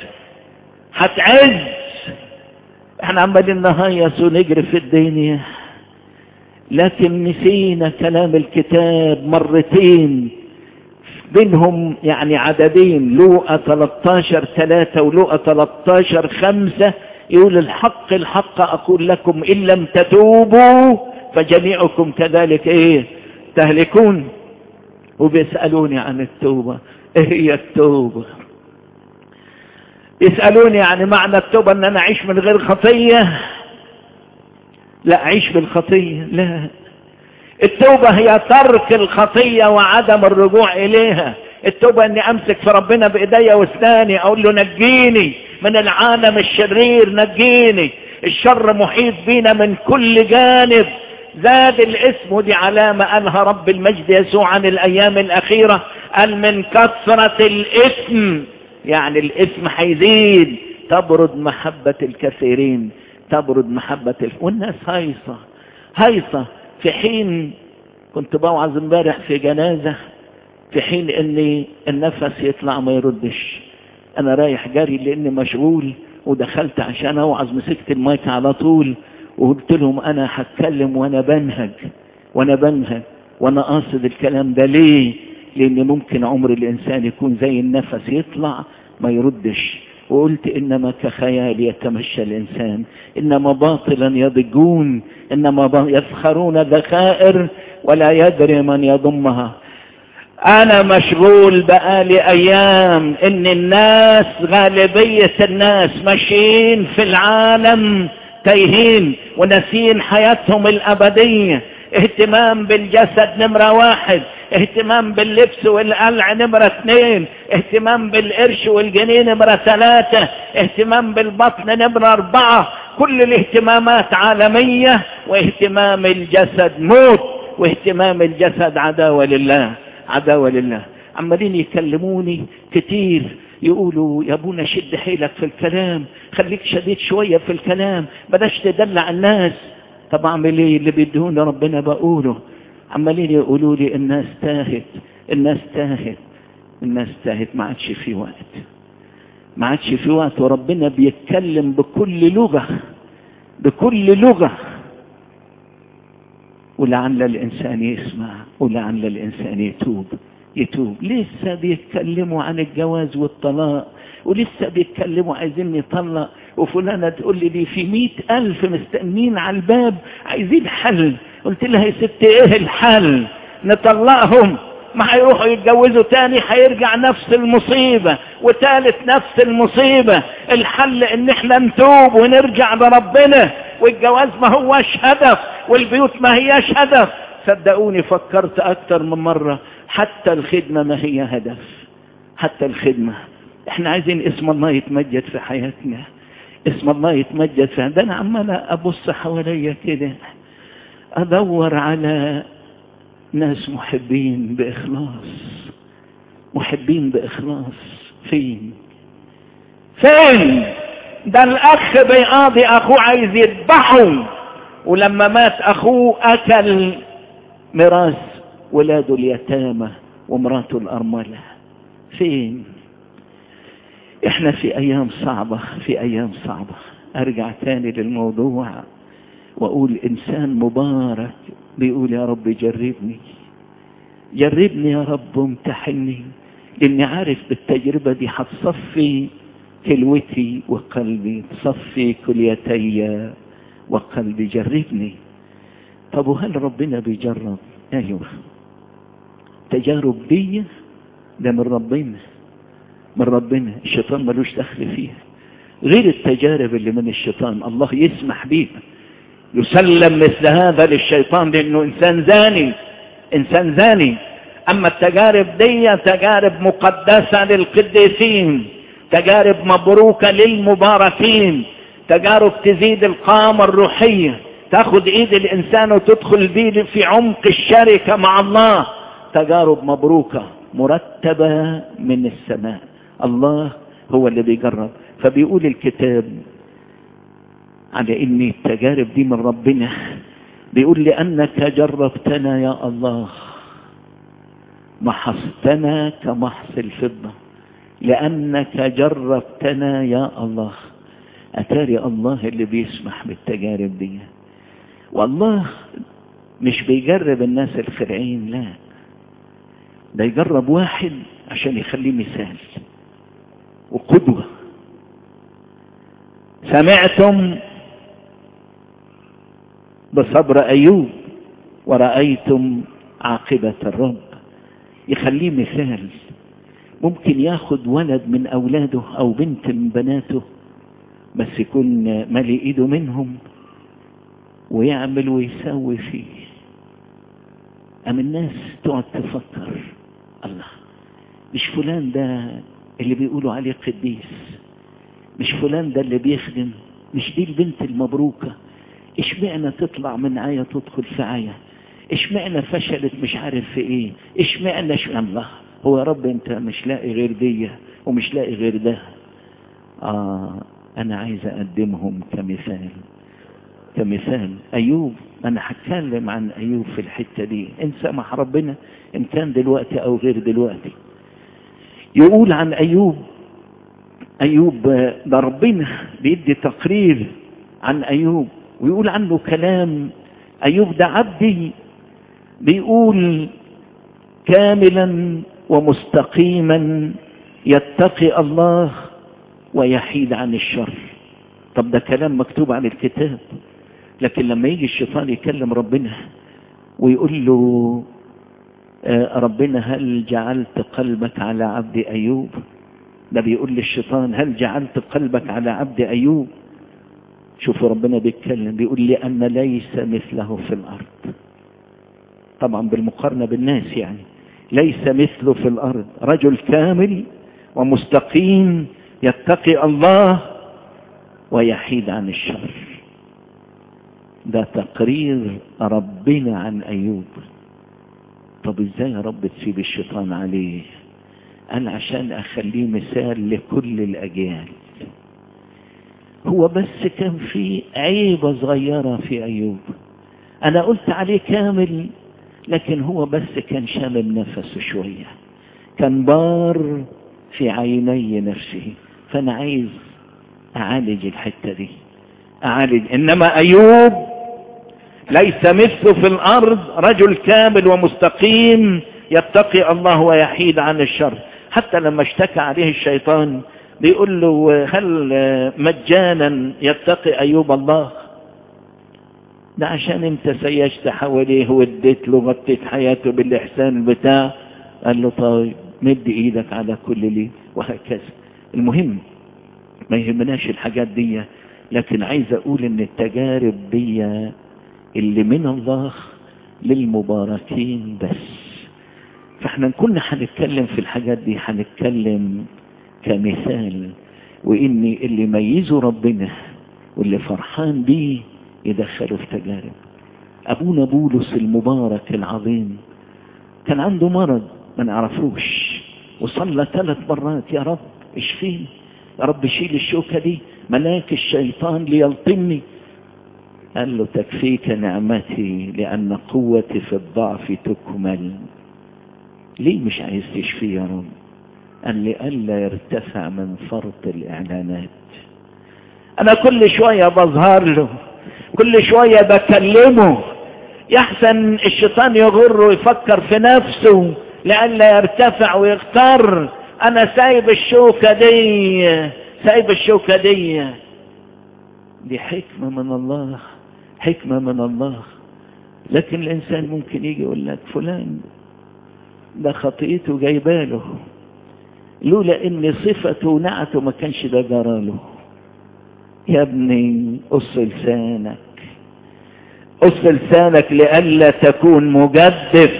هتعز احنا عمالين نهيص ونجري في الدنيا لكن نسينا كلام الكتاب مرتين بينهم يعني عددين لوقا 13 3 ولوقا 13 5 يقول الحق الحق أقول لكم إن لم تتوبوا فجميعكم كذلك إيه تهلكون وبيسألوني عن التوبة إيه هي التوبة يسألوني يعني معنى التوبة أن أنا أعيش من غير خطية لا أعيش بالخطية لا التوبة هي ترك الخطية وعدم الرجوع إليها التوبة أني أمسك في ربنا بإيديا واسناني أقول له نجيني من العالم الشرير نجيني الشر محيط بينا من كل جانب زاد الاسم ودي علامة قالها رب المجد يسوع عن الأيام الأخيرة قال من كثرة الاسم يعني الاسم هيزيد تبرد محبة الكثيرين تبرد محبة الف... والناس هايصة هايصة في حين كنت بوعظ امبارح في جنازة في حين ان النفس يطلع ما يردش انا رايح جري لاني مشغول ودخلت عشان اوعظ مسكت المايك على طول وقلت لهم انا هتكلم وانا بنهج وانا بنهج وانا قاصد الكلام ده ليه لان ممكن عمر الانسان يكون زي النفس يطلع ما يردش وقلت إنما كخيال يتمشى الإنسان إنما باطلا يضجون إنما يفخرون ذخائر ولا يدري من يضمها أنا مشغول بقالي أيام إن الناس غالبية الناس ماشيين في العالم تايهين وناسين حياتهم الأبدية اهتمام بالجسد نمرة واحد اهتمام باللبس والقلع نمرة اثنين اهتمام بالقرش والجنيه نمرة ثلاثة اهتمام بالبطن نمرة اربعة كل الاهتمامات عالمية واهتمام الجسد موت واهتمام الجسد عداوة لله عداوة لله عمالين يكلموني كتير يقولوا يا ابونا شد حيلك في الكلام خليك شديد شوية في الكلام بلاش تدلع الناس طب اعمل ايه اللي بيدهون ربنا بقوله عمالين يقولوا لي الناس تاهت الناس تاهت الناس تاهت ما عادش في وقت ما عادش في وقت وربنا بيتكلم بكل لغة بكل لغة ولعل الإنسان يسمع ولعل الإنسان يتوب يتوب لسه بيتكلموا عن الجواز والطلاق ولسه بيتكلموا عايزين نطلق وفلانة تقول لي دي في مئة ألف مستنين على الباب عايزين حل قلت لها يا ست ايه الحل نطلقهم ما هيروحوا يتجوزوا تاني هيرجع نفس المصيبة وتالت نفس المصيبة الحل ان احنا نتوب ونرجع لربنا والجواز ما هوش هدف والبيوت ما هياش هدف صدقوني فكرت اكتر من مرة حتى الخدمة ما هي هدف حتى الخدمة احنا عايزين اسم الله يتمجد في حياتنا اسم الله يتمجد في ده انا عمال ابص حواليا كده ادور على ناس محبين باخلاص محبين باخلاص فين فين ده الاخ بيقاضي اخوه عايز يذبحه ولما مات اخوه اكل ميراث ولاده اليتامى ومراته الارمله فين احنا في ايام صعبة في ايام صعبة ارجع تاني للموضوع واقول انسان مبارك بيقول يا رب جربني جربني يا رب وامتحني لاني عارف بالتجربة دي هتصفي كلوتي وقلبي تصفي كليتي وقلبي جربني طب وهل ربنا بيجرب ايوه تجارب دي ده من ربنا من ربنا الشيطان ملوش دخل فيها غير التجارب اللي من الشيطان الله يسمح بيها يسلم مثل هذا للشيطان لانه انسان زاني انسان زاني اما التجارب دي تجارب مقدسة للقديسين تجارب مبروكة للمباركين تجارب تزيد القامة الروحية تاخد ايد الانسان وتدخل بيه في عمق الشركة مع الله تجارب مبروكة مرتبة من السماء الله هو اللي بيجرب فبيقول الكتاب على ان التجارب دي من ربنا بيقول لانك جربتنا يا الله محصتنا كمحص الفضة لانك جربتنا يا الله اتاري الله اللي بيسمح بالتجارب دي والله مش بيجرب الناس الخرعين لا ده يجرب واحد عشان يخليه مثال وقدوة سمعتم بصبر أيوب ورأيتم عاقبة الرب يخليه مثال ممكن ياخد ولد من أولاده أو بنت من بناته بس يكون مالي إيده منهم ويعمل ويسوي فيه أم الناس تقعد تفكر الله مش فلان ده اللي بيقولوا عليه قديس مش فلان ده اللي بيخدم مش دي البنت المبروكة اشمعنى تطلع من آية تدخل في آية اشمعنى فشلت مش عارف في ايه اشمعنى ش... الله هو يا رب انت مش لاقي غير دي ومش لاقي غير ده اه انا عايز اقدمهم كمثال كمثال ايوب انا هتكلم عن ايوب في الحتة دي ان سمح ربنا ان كان دلوقتي او غير دلوقتي يقول عن ايوب ايوب ده ربنا بيدي تقرير عن ايوب ويقول عنه كلام ايوب ده عبدي بيقول كاملا ومستقيما يتقي الله ويحيد عن الشر طب ده كلام مكتوب عن الكتاب لكن لما يجي الشيطان يكلم ربنا ويقول له آه ربنا هل جعلت قلبك على عبد أيوب ده بيقول للشيطان هل جعلت قلبك على عبد أيوب شوفوا ربنا بيتكلم بيقول لي أن ليس مثله في الأرض طبعا بالمقارنة بالناس يعني ليس مثله في الأرض رجل كامل ومستقيم يتقي الله ويحيد عن الشر ده تقرير ربنا عن أيوب طب ازاي يا رب تسيب الشيطان عليه قال عشان اخليه مثال لكل الاجيال هو بس كان في عيبة صغيرة في ايوب انا قلت عليه كامل لكن هو بس كان شامم نفسه شوية كان بار في عيني نفسه فأنا عايز أعالج الحتة دي أعالج إنما أيوب ليس مثله في الأرض رجل كامل ومستقيم يتقي الله ويحيد عن الشر حتى لما اشتكى عليه الشيطان بيقول له هل مجانا يتقي أيوب الله ده عشان انت سيشت حواليه واديت له غطيت حياته بالإحسان بتاع قال له طيب مد ايدك على كل ليه وهكذا المهم ما يهمناش الحاجات دي لكن عايز اقول ان التجارب دي اللي من الله للمباركين بس فاحنا كنا هنتكلم في الحاجات دي هنتكلم كمثال وان اللي يميزه ربنا واللي فرحان بيه يدخله في تجارب ابونا بولس المبارك العظيم كان عنده مرض ما نعرفوش وصلى ثلاث مرات يا رب اشفيني يا رب شيل الشوكة دي ملاك الشيطان ليلطمني قال له تكفيك نعمتي لأن قوتي في الضعف تكمل ليه مش عايز تشفي يا رب قال لي ألا يرتفع من فرط الإعلانات أنا كل شوية بظهر له كل شوية بكلمه يحسن الشيطان يغره ويفكر في نفسه لئلا يرتفع ويغتر أنا سايب الشوكة دي سايب الشوكة دي دي حكمة من الله حكمة من الله لكن الإنسان ممكن يجي يقول لك فلان ده خطيئته جايباله لولا ان صفته ونعته ما كانش ده جراله يا ابني قص لسانك قص لسانك لئلا تكون مجدف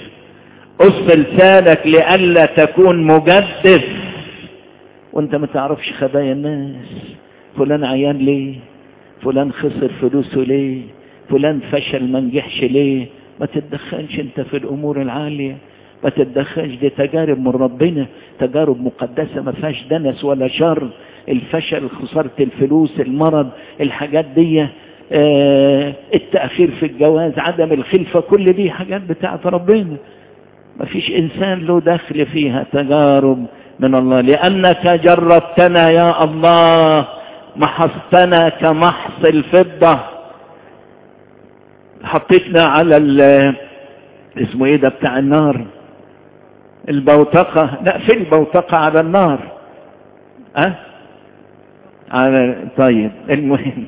قص لسانك لئلا تكون مجدف وانت ما تعرفش خبايا الناس فلان عيان ليه فلان خسر فلوسه ليه فلان فشل ما نجحش ليه ما تتدخلش انت في الامور العاليه ما تتدخلش دي تجارب من ربنا تجارب مقدسة ما فيهاش دنس ولا شر الفشل خسارة الفلوس المرض الحاجات دي اه التأخير في الجواز عدم الخلفة كل دي حاجات بتاعت ربنا ما فيش إنسان له دخل فيها تجارب من الله لأنك جربتنا يا الله محصتنا كمحص الفضة حطيتنا على اسمه ايه ده بتاع النار البوتقة لا في البوتقة على النار أه؟ على طيب المهم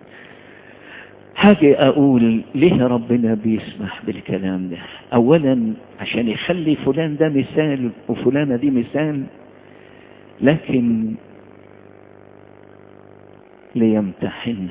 حاجة أقول ليه ربنا بيسمح بالكلام ده أولا عشان يخلي فلان ده مثال وفلانة دي مثال لكن ليمتحننا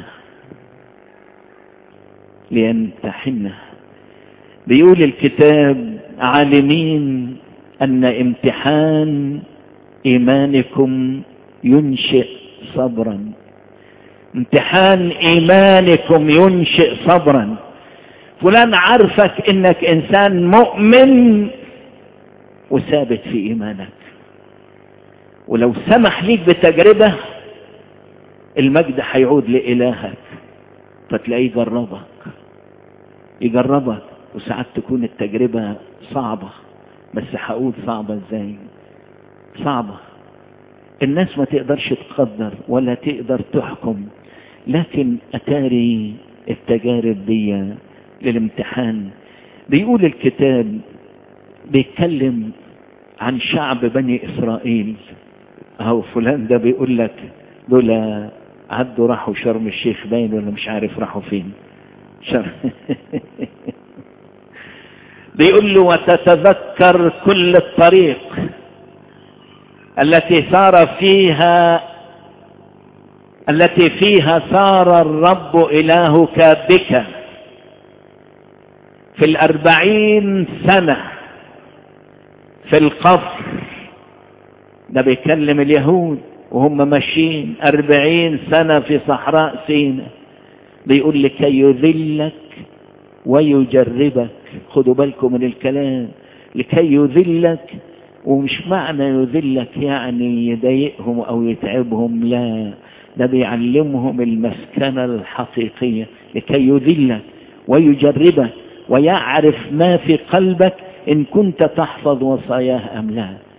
ليمتحننا بيقول الكتاب عالمين أن امتحان إيمانكم ينشئ صبرا امتحان إيمانكم ينشئ صبرا فلان عارفك إنك إنسان مؤمن وثابت في إيمانك ولو سمح ليك بتجربة المجد هيعود لإلهك فتلاقيه يجربك يجربك وساعات تكون التجربة صعبة بس هقول صعبة ازاي صعبة الناس ما تقدرش تقدر ولا تقدر تحكم لكن اتاري التجارب دي للامتحان بيقول الكتاب بيتكلم عن شعب بني اسرائيل اهو فلان ده بيقول لك دول عدوا راحوا شرم الشيخ باين ولا مش عارف راحوا فين شرم بيقول له وتتذكر كل الطريق التي سار فيها التي فيها سار الرب إلهك بك في الأربعين سنة في القفر ده بيكلم اليهود وهم ماشيين أربعين سنة في صحراء سيناء بيقول لكي يذلك ويجربك خدوا بالكم من الكلام لكي يذلك ومش معنى يذلك يعني يضايقهم او يتعبهم لا ده بيعلمهم المسكنة الحقيقية لكي يذلك ويجربك ويعرف ما في قلبك ان كنت تحفظ وصاياه ام لا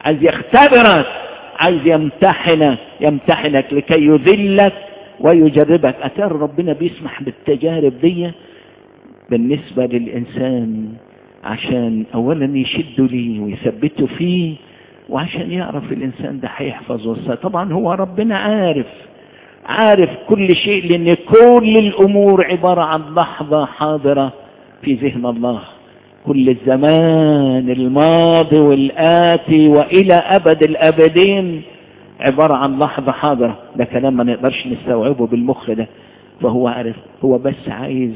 عايز يختبرك عايز يمتحنك يمتحنك لكي يذلك ويجربك أترى ربنا بيسمح بالتجارب دي بالنسبة للإنسان عشان أولا يشده ليه ويثبته فيه وعشان يعرف الإنسان ده هيحفظ وصا طبعا هو ربنا عارف عارف كل شيء لأن كل الأمور عبارة عن لحظة حاضرة في ذهن الله كل الزمان الماضي والآتي وإلى أبد الأبدين عبارة عن لحظة حاضرة ده كلام ما نقدرش نستوعبه بالمخ ده فهو عارف هو بس عايز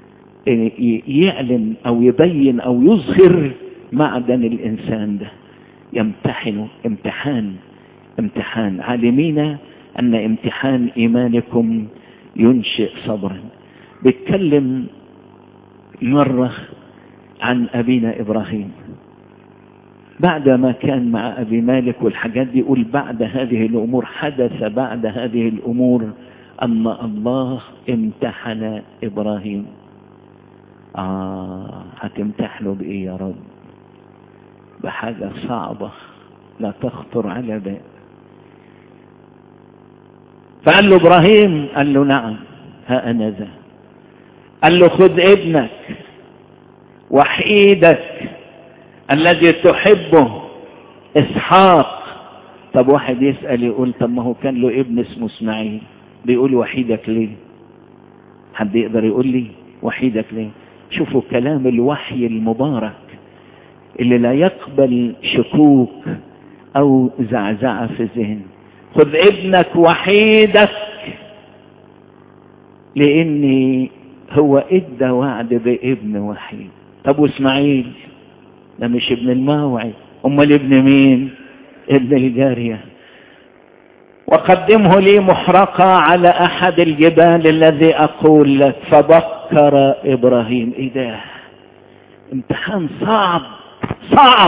يعلن أو يبين أو يظهر معدن الإنسان ده يمتحن امتحان امتحان عالمين أن امتحان إيمانكم ينشئ صبرا بيتكلم مرة عن أبينا إبراهيم بعد ما كان مع أبي مالك والحاجات دي يقول بعد هذه الأمور حدث بعد هذه الأمور أن الله امتحن إبراهيم آه هتمتحنه بإيه يا رب بحاجة صعبة لا تخطر على بال فقال له إبراهيم قال له نعم ها أنا ذا قال له خذ ابنك وحيدك الذي تحبه إسحاق طب واحد يسأل يقول طب ما هو كان له ابن اسمه اسماعيل بيقول وحيدك ليه حد يقدر يقول لي وحيدك ليه شوفوا كلام الوحي المبارك اللي لا يقبل شكوك او زعزعة في الذهن خذ ابنك وحيدك لاني هو ادى وعد بابن وحيد طب واسماعيل ده مش ابن الموعد امال ابن مين ابن الجارية وقدمه لي محرقة على احد الجبال الذي اقول لك فبكر ابراهيم ايه ده امتحان صعب صعب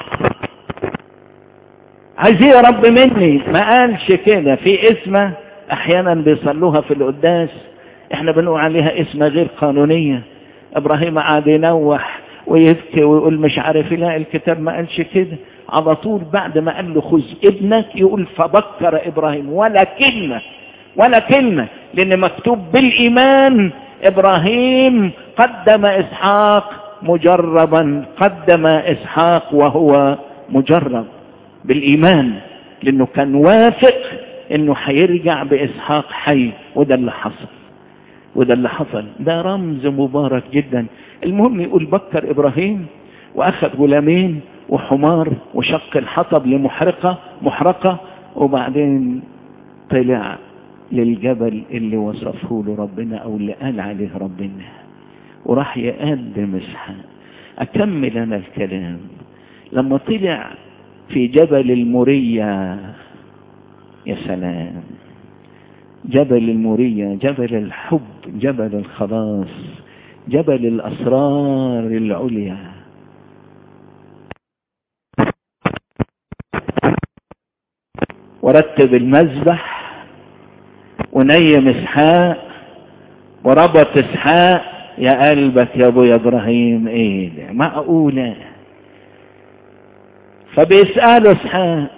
عايز ايه يا رب مني ما قالش كده في اسمه احيانا بيصلوها في القداس احنا بنقول عليها اسمه غير قانونية ابراهيم قعد ينوح ويبكي ويقول مش عارف لا الكتاب ما قالش كده على طول بعد ما قال له خذ ابنك يقول فبكر ابراهيم ولا كلمة ولا كلمة لان مكتوب بالايمان ابراهيم قدم اسحاق مجربا قدم اسحاق وهو مجرب بالايمان لانه كان واثق انه هيرجع باسحاق حي وده اللي حصل وده اللي حصل ده رمز مبارك جدا المهم يقول بكر ابراهيم واخذ غلامين وحمار وشق الحطب لمحرقة محرقة وبعدين طلع للجبل اللي وصفه له ربنا او اللي قال عليه ربنا وراح يقدم اسحاق اكمل انا الكلام لما طلع في جبل المورية يا سلام جبل المورية جبل الحب جبل الخلاص جبل الأسرار العليا ورتب المذبح ونيم اسحاق وربط اسحاق يا قلبك يا ابو يا ابراهيم ايه ده معقوله فبيسأله اسحاق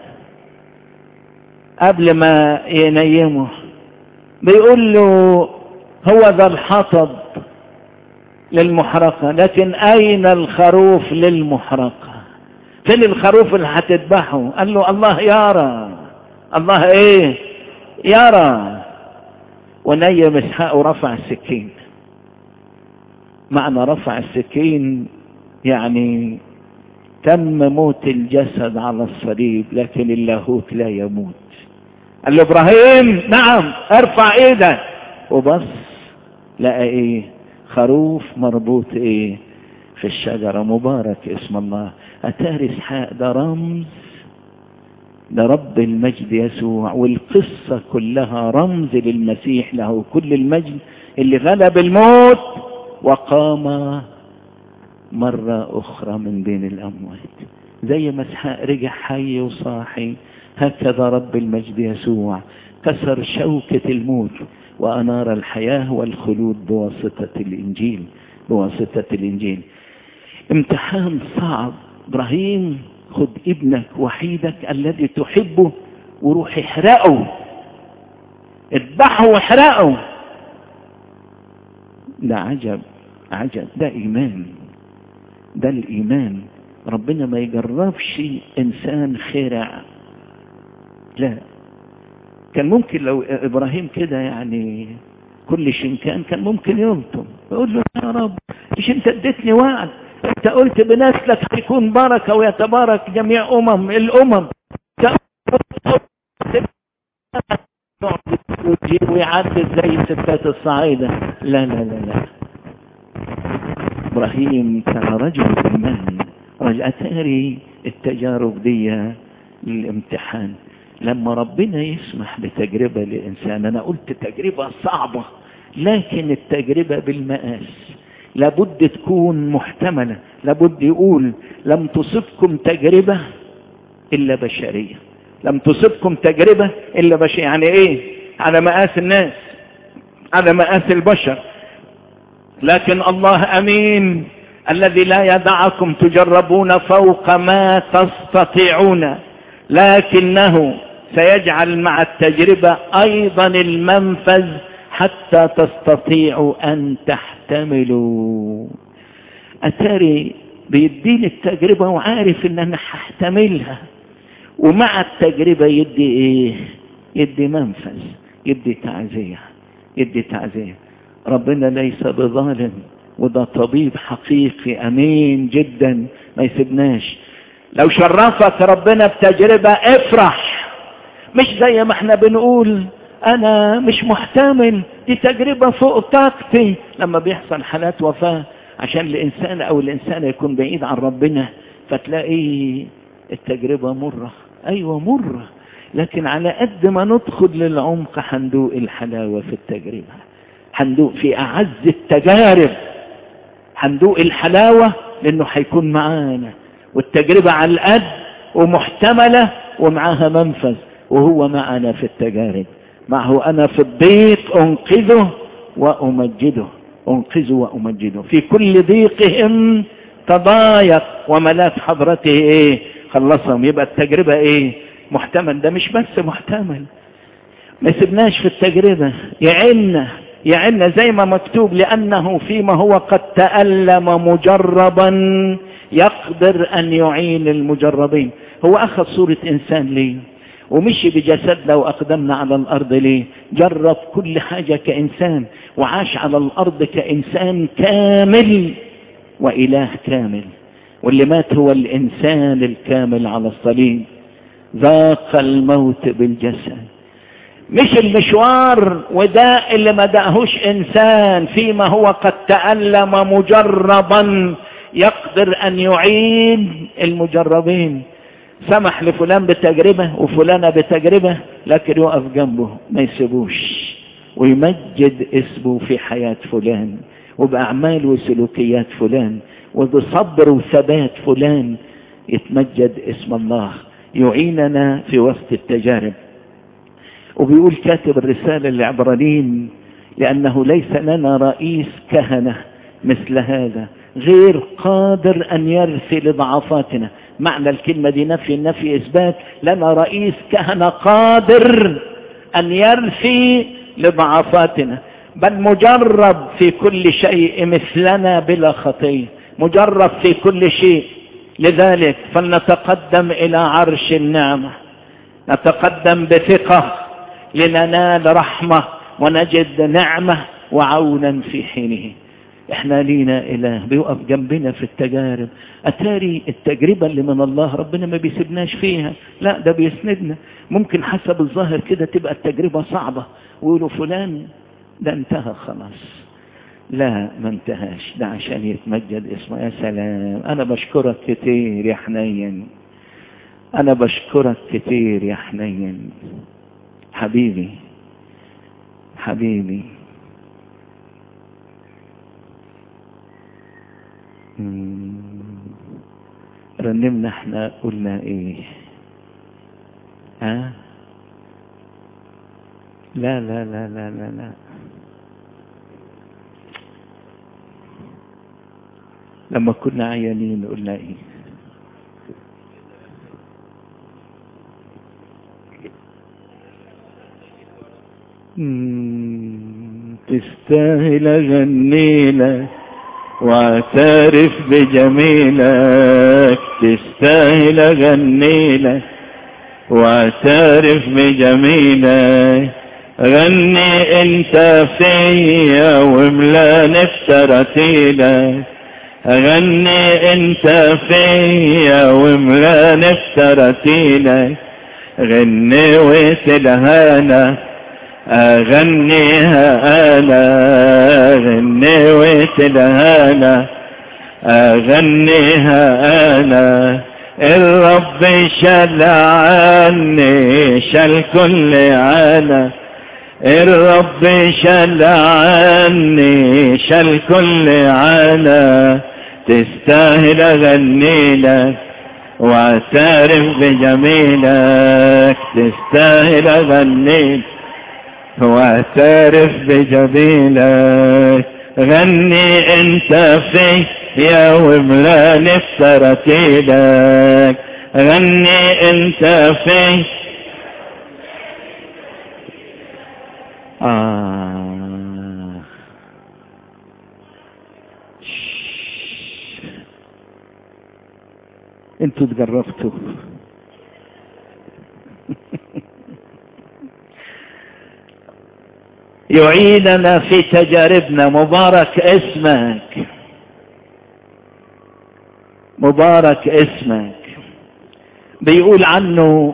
قبل ما ينيمه بيقول له هو ذا الحطب للمحرقة لكن أين الخروف للمحرقة فين الخروف اللي هتذبحه قال له الله يرى الله ايه يرى ونيم اسحاق ورفع السكين معنى رفع السكين يعني تم موت الجسد على الصليب لكن اللاهوت لا يموت قال له ابراهيم نعم ارفع ايدك وبص لقى ايه خروف مربوط ايه في الشجرة مبارك اسم الله اتاري اسحاق ده رمز ده رب المجد يسوع والقصة كلها رمز للمسيح له كل المجد اللي غلب الموت وقام مرة أخرى من بين الأموات زي ما اسحاق رجع حي وصاحي هكذا رب المجد يسوع كسر شوكة الموت وأنار الحياة والخلود بواسطة الإنجيل بواسطة الإنجيل امتحان صعب إبراهيم خد ابنك وحيدك الذي تحبه وروح احرقه اذبحه واحرقه ده عجب عجب ده ايمان ده الايمان ربنا ما يجربش انسان خرع لا كان ممكن لو ابراهيم كده يعني كل شنكان كان ممكن يلطم يقول له يا رب مش انت اديتني وعد انت قلت بنسلك هيكون بركه ويتبارك جميع امم الامم ويعدد زي ستات الصعيدة لا لا لا لا ابراهيم كان رجل ايمان رجل اتاري التجارب دي للامتحان لما ربنا يسمح بتجربة لإنسان أنا قلت تجربة صعبة لكن التجربة بالمقاس لابد تكون محتملة لابد يقول لم تصبكم تجربة إلا بشرية لم تصبكم تجربة إلا بشرية يعني إيه على مقاس الناس على مقاس البشر لكن الله أمين الذي لا يدعكم تجربون فوق ما تستطيعون لكنه سيجعل مع التجربة أيضا المنفذ حتى تستطيعوا أن تحتملوا أتاري بيديني التجربة وعارف إن أنا هحتملها ومع التجربة يدي إيه يدي منفذ يدي تعزية يدي تعزية ربنا ليس بظالم وده طبيب حقيقي أمين جدا ما يسيبناش لو شرفك ربنا بتجربة افرح مش زي ما احنا بنقول انا مش محتمل دي تجربة فوق طاقتي لما بيحصل حالات وفاة عشان الانسان او الانسان يكون بعيد عن ربنا فتلاقي التجربة مرة ايوه مرة لكن على قد ما ندخل للعمق هندوق الحلاوة في التجربة هندوق في اعز التجارب هندوق الحلاوة لانه هيكون معانا والتجربة على القد ومحتملة ومعاها منفذ وهو معنا في التجارب معه أنا في الضيق أنقذه وأمجده أنقذه وأمجده في كل ضيقهم تضايق وملاك حضرته إيه خلصهم يبقى التجربة إيه محتمل ده مش بس محتمل ما سبناش في التجربة يعنا يعنا زي ما مكتوب لأنه فيما هو قد تألم مجربا يقدر أن يعين المجربين هو أخذ صورة إنسان ليه ومشي بجسدنا وأقدمنا على الأرض ليه جرب كل حاجة كإنسان وعاش على الأرض كإنسان كامل وإله كامل واللي مات هو الإنسان الكامل على الصليب ذاق الموت بالجسد مش المشوار وده اللي ما دقهوش إنسان فيما هو قد تألم مجربا يقدر أن يعين المجربين سمح لفلان بتجربة وفلانة بتجربة لكن يقف جنبه ما يسيبوش ويمجد اسمه في حياة فلان وبأعمال وسلوكيات فلان وبصبر وثبات فلان يتمجد اسم الله يعيننا في وسط التجارب وبيقول كاتب الرسالة للعبرانيين لأنه ليس لنا رئيس كهنة مثل هذا غير قادر أن يرثي لضعفاتنا معنى الكلمة دي نفي النفي إثبات لنا رئيس كهنة قادر أن يرثي لضعفاتنا بل مجرب في كل شيء مثلنا بلا خطية مجرب في كل شيء لذلك فلنتقدم إلى عرش النعمة نتقدم بثقة لننال رحمة ونجد نعمة وعونا في حينه احنا لينا اله بيقف جنبنا في التجارب اتاري التجربة اللي من الله ربنا ما بيسيبناش فيها لا ده بيسندنا ممكن حسب الظاهر كده تبقى التجربة صعبة ويقولوا فلان ده انتهى خلاص لا ما انتهاش ده عشان يتمجد اسمه يا سلام انا بشكرك كتير يا حنين انا بشكرك كتير يا حنين حبيبي حبيبي رنمنا احنا قلنا ايه ها لا لا لا لا لا لا لما كنا عيانين قلنا ايه تستاهل اغني لك واعترف بجميلك تستاهل اغني لك واعترف بجميلك غني انت فيا واملا نفترتيلك غني انت فيا واملا نفترتيلك غني وتلهانا اغنيها انا غني وتلهانا اغنيها انا الرب شل عني شل كل عنا الرب شل عني شل كل عنا تستاهل اغني لك واعترف بجميلك تستاهل اغني لك واعترف بجميلك غني انت في يا وملا نفترتي لك غني انت في آه. انتوا تجربتوا يعيننا في تجاربنا مبارك اسمك مبارك اسمك بيقول عنه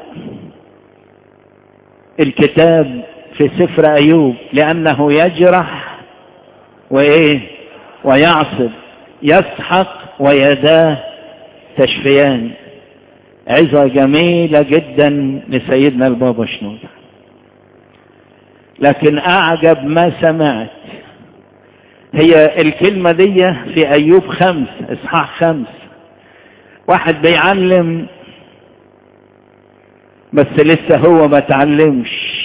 الكتاب في سفر ايوب لانه يجرح وايه ويعصب يسحق ويداه تشفيان عظة جميلة جدا لسيدنا البابا شنودة لكن اعجب ما سمعت هي الكلمة دي في ايوب خمس اصحاح خمس واحد بيعلم بس لسه هو ما تعلمش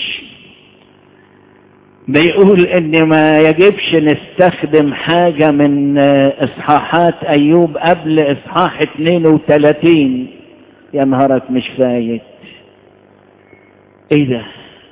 بيقول ان ما يجبش نستخدم حاجة من اصحاحات ايوب قبل اصحاح 32 يا نهارك مش فايت ايه ده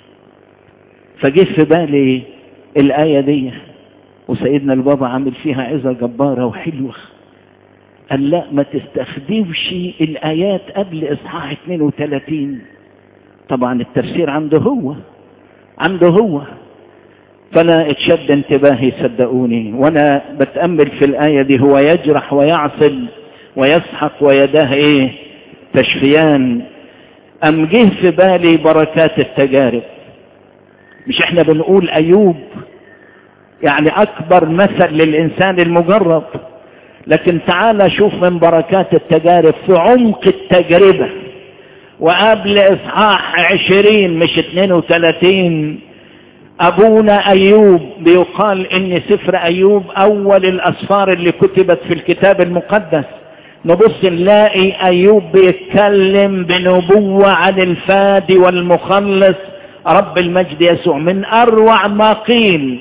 فجه في بالي الآية دي وسيدنا البابا عامل فيها عظة جبارة وحلوة قال لا ما تستخدمش الآيات قبل إصحاح 32 طبعا التفسير عنده هو عنده هو فأنا اتشد انتباهي صدقوني وأنا بتأمل في الآية دي هو يجرح ويعصب ويسحق ويداه إيه تشفيان أم جه في بالي بركات التجارب مش احنا بنقول أيوب يعني أكبر مثل للإنسان المجرب لكن تعال شوف من بركات التجارب في عمق التجربة وقبل إصحاح عشرين مش اتنين وتلاتين أبونا أيوب بيقال إن سفر أيوب أول الأسفار اللي كتبت في الكتاب المقدس نبص نلاقي أيوب بيتكلم بنبوة عن الفادي والمخلص رب المجد يسوع من أروع ما قيل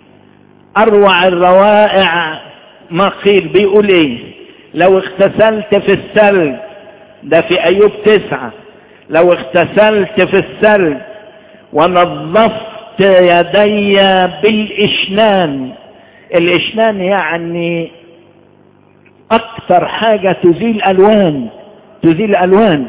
أروع الروائع ما قيل بيقول إيه لو اغتسلت في الثلج ده في أيوب تسعة لو اغتسلت في الثلج ونظفت يدي بالإشنان الإشنان يعني أكثر حاجة تزيل ألوان تزيل ألوان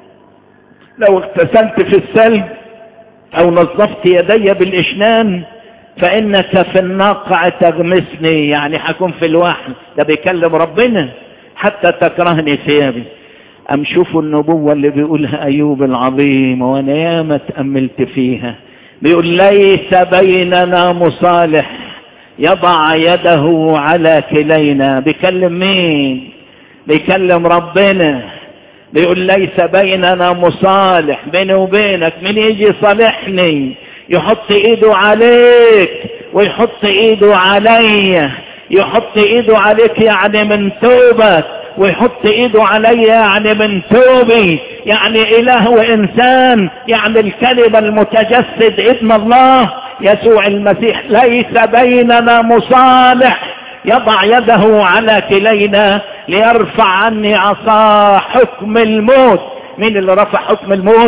لو اغتسلت في الثلج أو نظفت يدي بالإشنان فإنك في الناقع تغمسني يعني حكون في الوحل ده بيكلم ربنا حتى تكرهني ثيابي أم شوفوا النبوة اللي بيقولها أيوب العظيم وأنا ياما تأملت فيها بيقول ليس بيننا مصالح يضع يده على كلينا بيكلم مين بيكلم ربنا بيقول ليس بيننا مصالح بيني وبينك من يجي يصالحني يحط ايده عليك ويحط ايده عليا يحط ايده عليك يعني من توبك ويحط ايده عليا يعني من توبي يعني اله وانسان يعني الكلمة المتجسد ابن الله يسوع المسيح ليس بيننا مصالح يضع يده على كلينا ليرفع عني عصا حكم الموت مين اللي رفع حكم الموت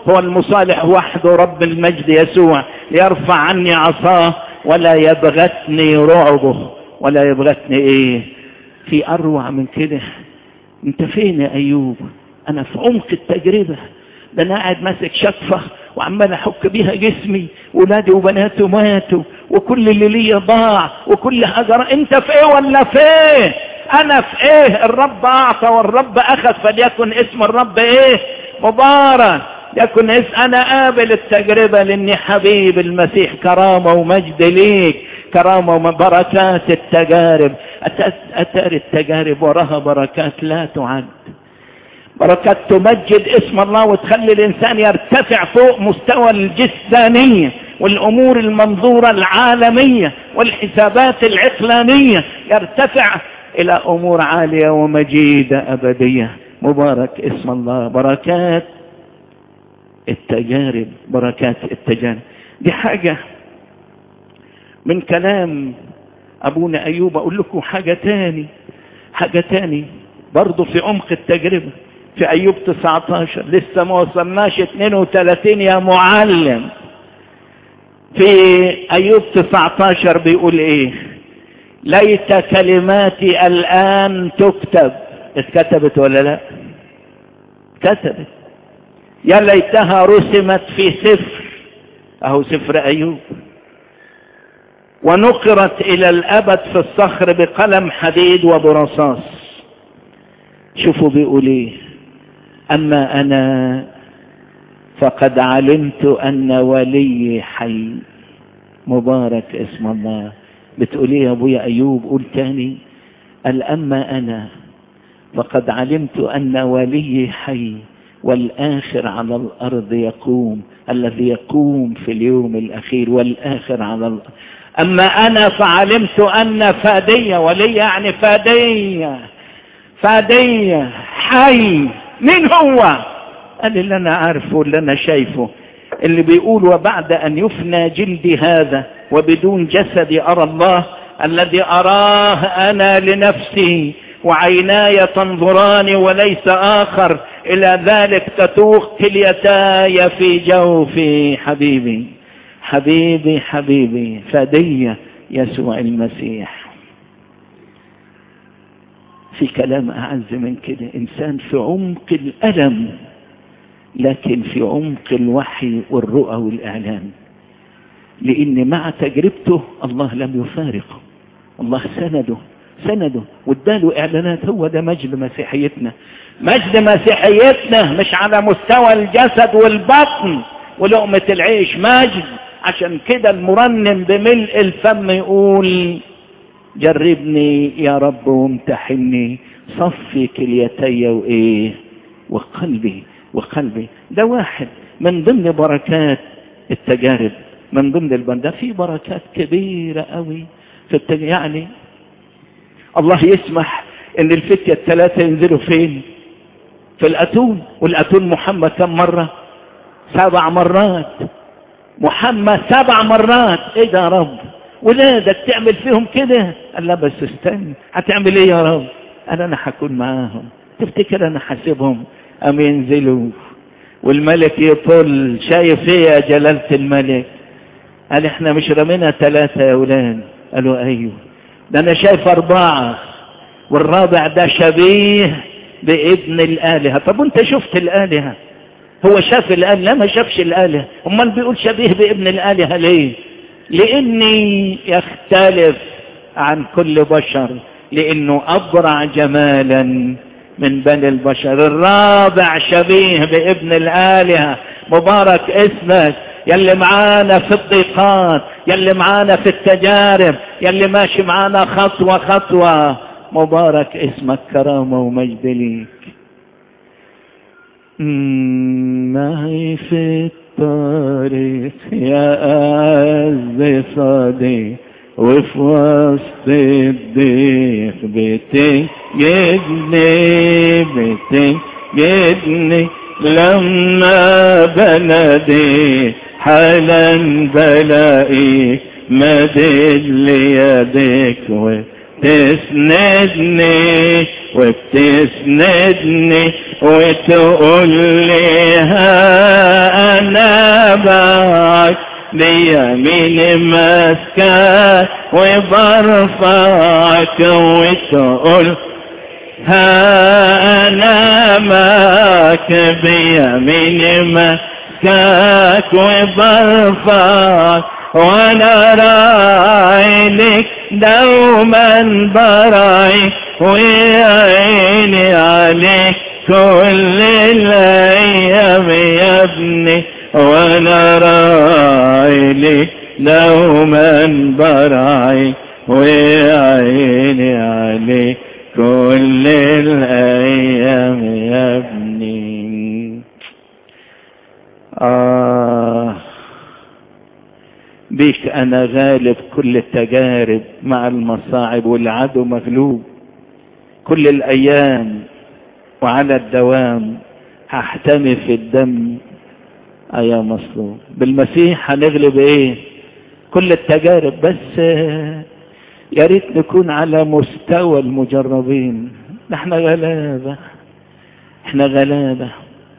هو المصالح وحده رب المجد يسوع ليرفع عني عصاه ولا يبغتني رعبه ولا يبغتني ايه في اروع من كده انت فين يا ايوب انا في عمق التجربة ده انا قاعد ماسك شطفة وعمال احك بيها جسمي ولادي وبناتي ماتوا وكل اللي ليا ضاع وكل حاجة انت في ايه ولا في ايه انا في ايه الرب اعطى والرب اخذ فليكن اسم الرب ايه مبارك يكن اس انا قابل التجربة لاني حبيب المسيح كرامة ومجد ليك كرامة وبركات التجارب اتار التجارب وراها بركات لا تعد بركات تمجد اسم الله وتخلي الانسان يرتفع فوق مستوى الجسدانية والامور المنظورة العالمية والحسابات العقلانية يرتفع الى امور عالية ومجيدة ابدية مبارك اسم الله بركات التجارب بركات التجارب دي حاجة من كلام ابونا ايوب اقول لكم حاجة تاني حاجة تاني برضو في عمق التجربة في ايوب 19 لسه ما وصلناش 32 يا معلم في ايوب 19 بيقول ايه ليت كلماتي الان تكتب اتكتبت ولا لا كتبت يا ليتها رسمت في سفر اهو سفر ايوب ونقرت الى الابد في الصخر بقلم حديد وبرصاص شوفوا بيقول ايه اما انا فقد علمت ان ولي حي مبارك اسم الله بتقول ايه يا ابويا ايوب قول تاني قال اما انا فقد علمت ان ولي حي والآخر على الأرض يقوم الذي يقوم في اليوم الأخير والآخر على الأرض أما أنا فعلمت أن فادية ولي يعني فادية فادية حي مين هو قال اللي أنا عارفه اللي أنا شايفه اللي بيقول وبعد أن يفنى جلدي هذا وبدون جسدي أرى الله الذي أراه أنا لنفسي وعيناي تنظران وليس آخر إلى ذلك تتوق كليتاي في جوفي حبيبي حبيبي حبيبي فدية يسوع المسيح في كلام أعز من كده إنسان في عمق الألم لكن في عمق الوحي والرؤى والإعلان لأن مع تجربته الله لم يفارقه الله سنده سنده واداله اعلانات هو ده مجد مسيحيتنا مجد مسيحيتنا مش على مستوى الجسد والبطن ولقمة العيش مجد عشان كده المرنم بملء الفم يقول جربني يا رب وامتحني صفي كليتي وايه وقلبي وقلبي ده واحد من ضمن بركات التجارب من ضمن البند ده في بركات كبيرة قوي في التج... يعني الله يسمح ان الفتية الثلاثة ينزلوا فين في الاتون والاتون محمد كم مرة سبع مرات محمد سبع مرات ايه ده يا رب ولادك تعمل فيهم كده قال لا بس استنى هتعمل ايه يا رب قال انا هكون معاهم تفتكر انا حاسبهم ام ينزلوا والملك يطل شايف ايه يا جلالة الملك قال احنا مش رمينا ثلاثة يا ولاد قالوا ايوه ده انا شايف اربعة والرابع ده شبيه بابن الالهة طب وانت شفت الالهة هو شاف الالهة لا ما شافش الالهة امال بيقول شبيه بابن الالهة ليه لاني يختلف عن كل بشر لانه ابرع جمالا من بني البشر الرابع شبيه بابن الالهة مبارك اسمك يلي معانا في الضيقات يلي معانا في التجارب يلي ماشي معانا خطوة خطوة مبارك اسمك كرامة ومجد ليك معي في الطريق يا أعز صديق وفي وسط الضيق بتجدني بتجدني لما بلدي حالا بلائي مدد ليدك تسندني وبتسندني وتقول لي ها انا معك بيمين ماسكاك وبرفعك وتقول ها انا معك بيمين ماسكاك وبرفعك وانا راعي لك دوما براعي وعيني عليك كل الايام يا ابني وانا راعي لك دوما براعي وعيني عليك كل الايام يا ابني آه بيك أنا غالب كل التجارب مع المصاعب والعدو مغلوب كل الأيام وعلى الدوام هحتمي في الدم أيا مصلوب بالمسيح هنغلب إيه كل التجارب بس يا ريت نكون على مستوى المجربين احنا غلابة احنا غلابة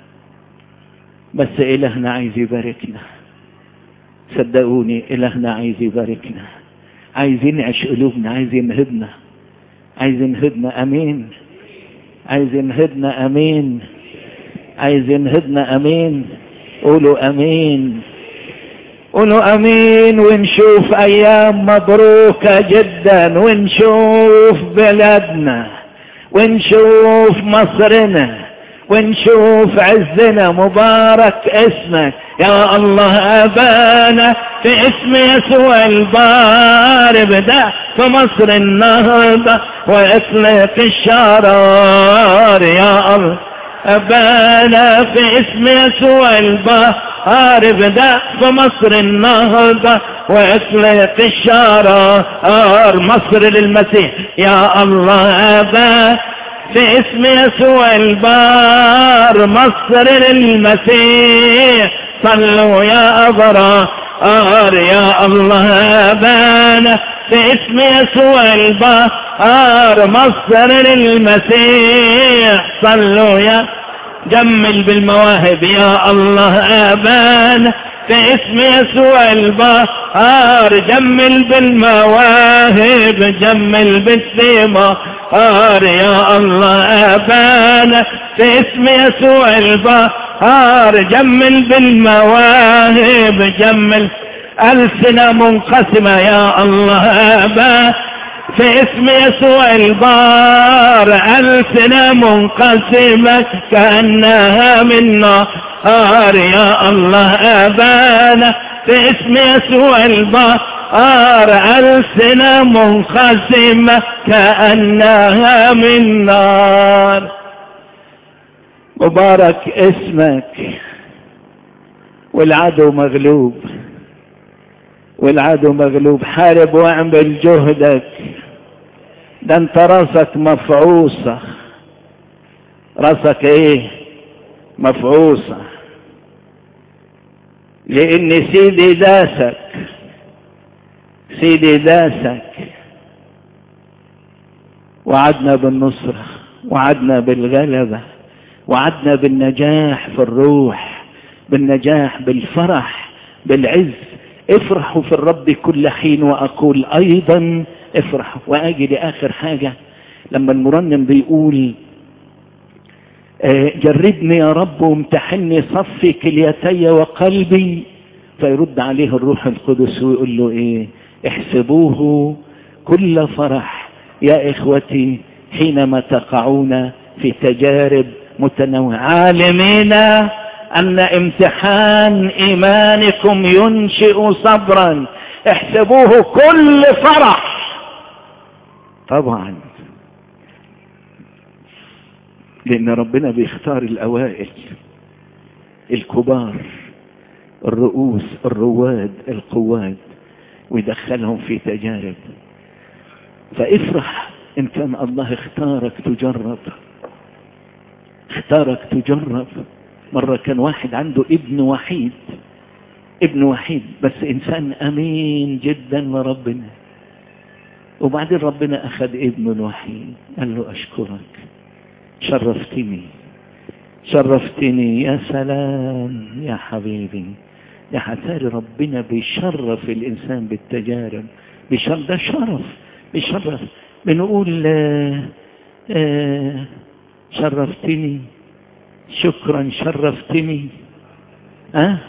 بس إلهنا عايز يباركنا صدقوني إلهنا عايز يباركنا عايز ينعش قلوبنا عايز ينهضنا عايز ينهضنا أمين عايز ينهضنا أمين عايز ينهضنا أمين قولوا أمين قولوا أمين ونشوف أيام مبروكة جدا ونشوف بلدنا ونشوف مصرنا ونشوف عزنا مبارك اسمك يا الله أبانا في اسم يسوع البار بدأ في مصر النهضة وإطلق الشرار يا الله أبانا في اسم يسوع البار بدأ في مصر النهضة وإطلق الشرار مصر للمسيح يا الله أبانا في اسم يسوع البار مصر للمسيح صلوا يا أبرار يا الله أبانا في اسم يسوع البار مصر للمسيح صلوا يا جمل بالمواهب يا الله أبانا في اسم يسوع البار جمل بالمواهب جمل بالثمار يا الله أبانا في اسم يسوع البار جمل بالمواهب جمل ألسنة منقسمة يا الله أبانا في اسم يسوع البار ألسنة منقسمة كأنها من نار يا الله أبانا في اسم يسوع البار ألسنة منقسمة كأنها من نار مبارك اسمك والعدو مغلوب والعدو مغلوب حارب واعمل جهدك ده انت راسك مفعوصة راسك ايه مفعوصة لان سيدي داسك سيدي داسك وعدنا بالنصرة وعدنا بالغلبة وعدنا بالنجاح في الروح بالنجاح بالفرح بالعز افرحوا في الرب كل حين واقول ايضا افرحوا واجي لاخر حاجة لما المرنم بيقول جربني يا رب وامتحني صفي كليتي وقلبي فيرد عليه الروح القدس ويقول له ايه احسبوه كل فرح يا اخوتي حينما تقعون في تجارب متنوعة عالمين ان امتحان ايمانكم ينشئ صبرا احسبوه كل فرح طبعا لان ربنا بيختار الاوائل الكبار الرؤوس الرواد القواد ويدخلهم في تجارب فافرح ان كان الله اختارك تجرب اختارك تجرب مرة كان واحد عنده ابن وحيد ابن وحيد بس انسان امين جدا لربنا وبعدين ربنا أخذ ابنه الوحيد قال له أشكرك شرفتني شرفتني يا سلام يا حبيبي يا حتاري ربنا بيشرف الإنسان بالتجارب بيشرف ده شرف بيشرف بنقول آه آه شرفتني شكرا شرفتني أه؟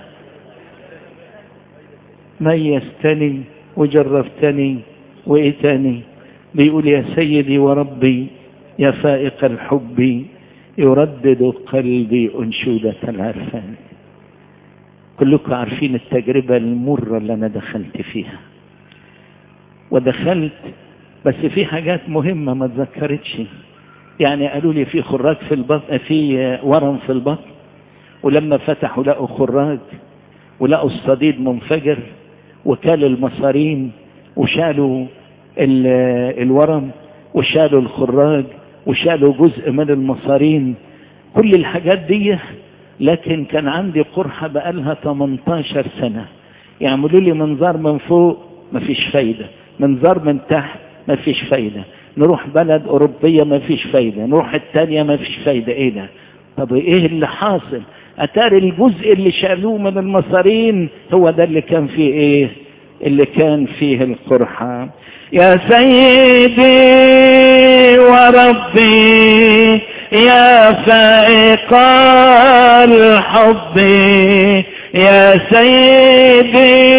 ميزتني وجرفتني وإيه تاني بيقول يا سيدي وربي يا فائق الحب يردد قلبي أنشودة العرفان كلكم عارفين التجربة المرة اللي أنا دخلت فيها ودخلت بس في حاجات مهمة ما اتذكرتش يعني قالوا لي في خراج في البطن في ورم في البطن ولما فتحوا لقوا خراج ولقوا الصديد منفجر وكالوا المصارين وشالوا الورم وشالوا الخراج وشالوا جزء من المصارين كل الحاجات دي لكن كان عندي قرحة بقالها 18 سنة يعملوا لي منظار من فوق مفيش فايدة منظار من تحت مفيش فايدة نروح بلد أوروبية مفيش فايدة نروح التانية مفيش فايدة ايه ده طب ايه اللي حاصل اتاري الجزء اللي شالوه من المصارين هو ده اللي كان فيه ايه اللي كان فيه القرحة يا سيدي وربي يا فائق الحب يا سيدي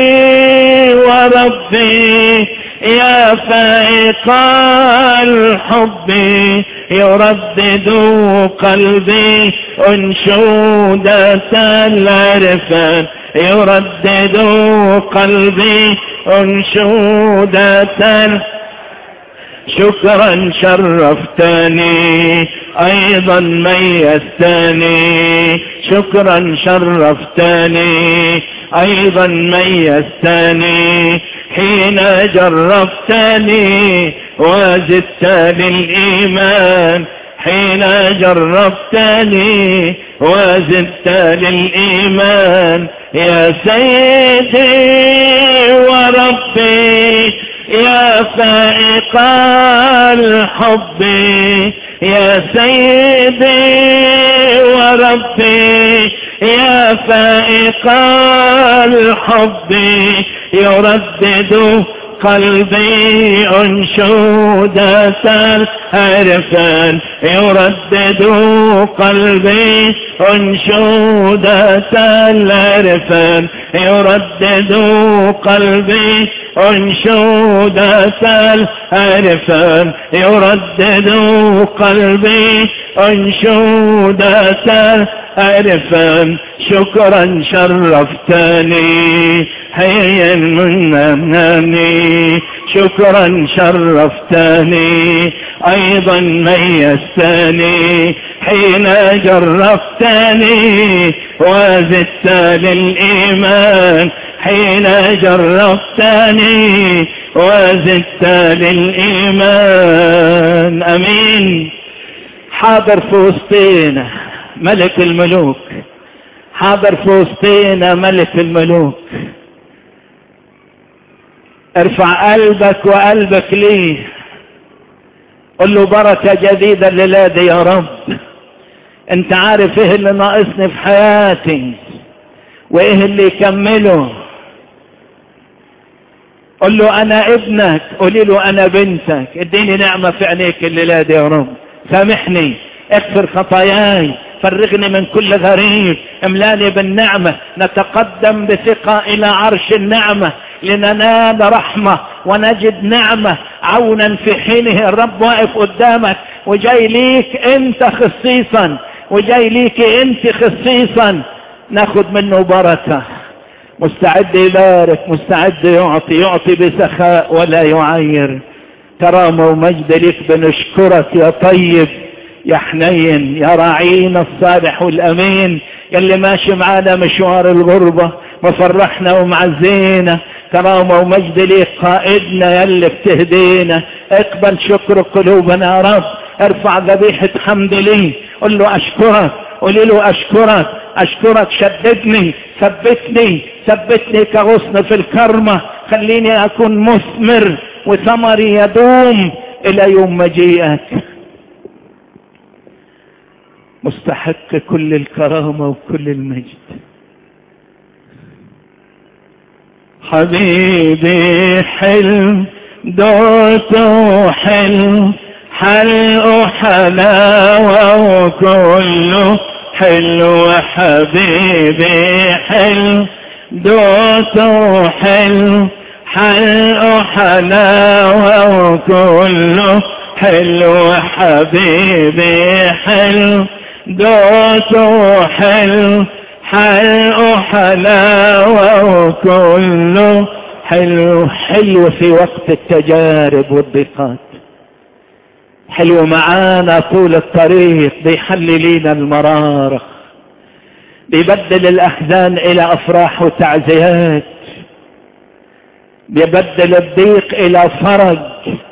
وربي يا فائق الحب يردد قلبي أنشودة العرفان يردد قلبي أنشودة شكرا شرفتني أيضا ميزتني شكرا شرفتني أيضا ميزتني حين جربتني وزدت للإيمان حين جربتني وزدت للإيمان يا سيدي وربي يا فائق الحب يا سيدي وربي يا فائق الحب يردد قلبي أنشودة العرفان يردد قلبي أنشودة العرفان يردد قلبي أنشودة العرفان يردد قلبي أنشودة العرفان شكرا شرفتني حيا من أمامي شكرا شرفتني أيضا ميزتني حين جرفتني وزدت للإيمان حين جرفتني وزدت للإيمان أمين حاضر في وسطينا ملك الملوك حاضر في وسطينا ملك الملوك ارفع قلبك وقلبك ليه قل له بركة جديدة الليلة دي يا رب انت عارف ايه اللي ناقصني في حياتي وايه اللي يكمله قل له انا ابنك قولي له انا بنتك اديني نعمة في عينيك الليلة دي يا رب سامحني اغفر خطاياي فرغني من كل غريب املاني بالنعمة نتقدم بثقة الى عرش النعمة لننال رحمة ونجد نعمة عونا في حينه الرب واقف قدامك وجاي ليك انت خصيصا وجاي ليك انت خصيصا ناخد منه بركة مستعد يبارك مستعد يعطي يعطي بسخاء ولا يعير كرامة ومجد ليك بنشكرك يا طيب يا حنين يا راعينا الصالح والامين يلي ماشي معانا مشوار الغربة مفرحنا ومعزينا كرامة ومجد ليك قائدنا يلي بتهدينا اقبل شكر قلوبنا يا رب ارفع ذبيحة حمد لي قل له اشكرك قولي له اشكرك اشكرك شددني ثبتني ثبتني كغصن في الكرمة خليني اكون مثمر وثمري يدوم إلى يوم مجيئك مستحق كل الكرامة وكل المجد حبيبي حلم دوته حلم حلق حلاوة وكله حلو حبيبي حلم دوته حلم حلق حلاوة وكله حلو حبيبي حلم دوته حلم حلق حلاوة وكله حلو حلو في وقت التجارب والضيقات حلو معانا طول الطريق بيحل لينا المرارة بيبدل الأحزان إلى أفراح وتعزيات بيبدل الضيق إلى فرج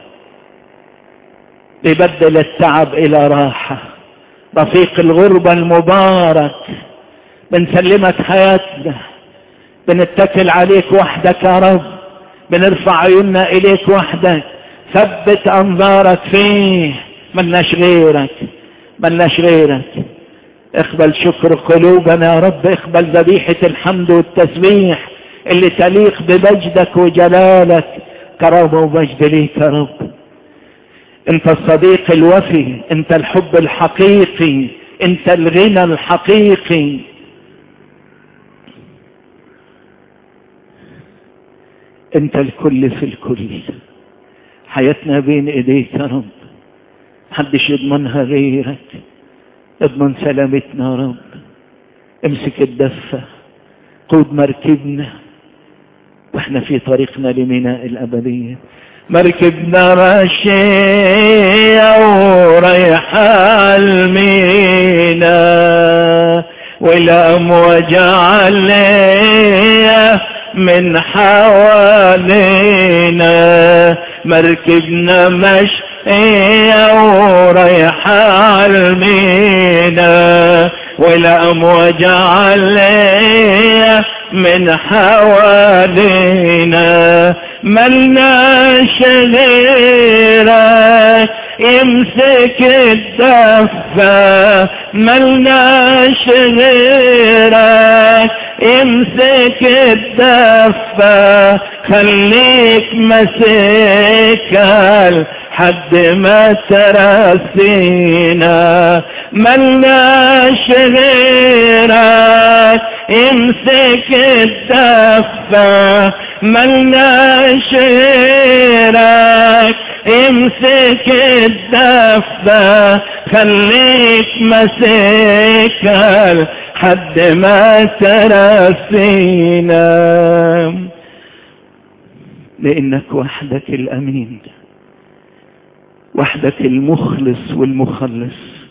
بيبدل التعب إلى راحة رفيق الغربة المبارك بنسلمك حياتنا بنتكل عليك وحدك يا رب بنرفع عيوننا إليك وحدك ثبت أنظارك فيه ملناش غيرك ملناش غيرك اقبل شكر قلوبنا يا رب اقبل ذبيحة الحمد والتسبيح اللي تليق بمجدك وجلالك كرامة ومجد ليك يا رب انت الصديق الوفي انت الحب الحقيقي انت الغنى الحقيقي انت الكل في الكل حياتنا بين ايديك يا رب محدش يضمنها غيرك اضمن سلامتنا يا رب امسك الدفة قود مركبنا واحنا في طريقنا لميناء الابدية مركبنا رشية ورايحة المينا والامواج عليها من حوالينا مركبنا مشية ورايحة المينا والأمواج عليها من حوالينا ملناش غيرك يمسك الدفة ملناش غيرك امسك الدفة خليك مسكال حد ما ترسينا ملناش غيرك امسك الدفة ملناش غيرك امسك الدفة خليك مسكال حد ما ترسينا لانك وحدك الامين وحدك المخلص والمخلص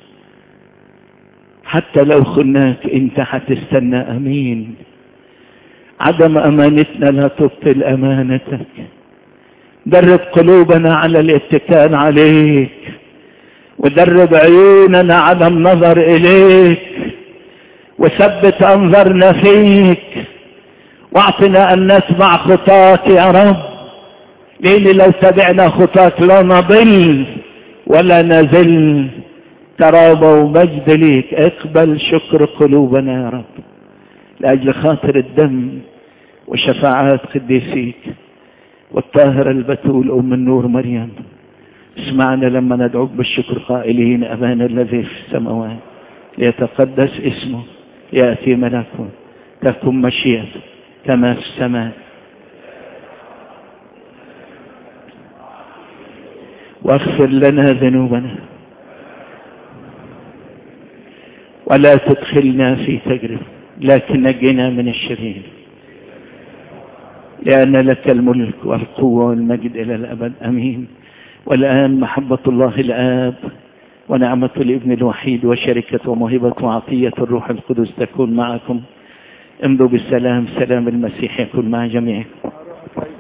حتى لو خناك انت هتستنى امين عدم امانتنا لا تبطل امانتك درب قلوبنا على الاتكال عليك ودرب عيوننا على النظر اليك وثبت انظرنا فيك واعطنا ان نتبع خطاك يا رب لان لو تبعنا خطاك لا نضل ولا نزل كرامة ومجد ليك اقبل شكر قلوبنا يا رب لأجل خاطر الدم وشفاعات قديسيك والطاهر البتول أم النور مريم اسمعنا لما ندعوك بالشكر قائلين أبانا الذي في السماوات ليتقدس اسمه يأتي ملكه تكن مشيئته كما في السماء واغفر لنا ذنوبنا ولا تدخلنا في تجربة لكن نجنا من الشرير لأن لك الملك والقوة والمجد إلى الأبد أمين والآن محبة الله الآب ونعمة الابن الوحيد وشركة وموهبة وعطية الروح القدس تكون معكم امضوا بالسلام سلام المسيح يكون مع جميعكم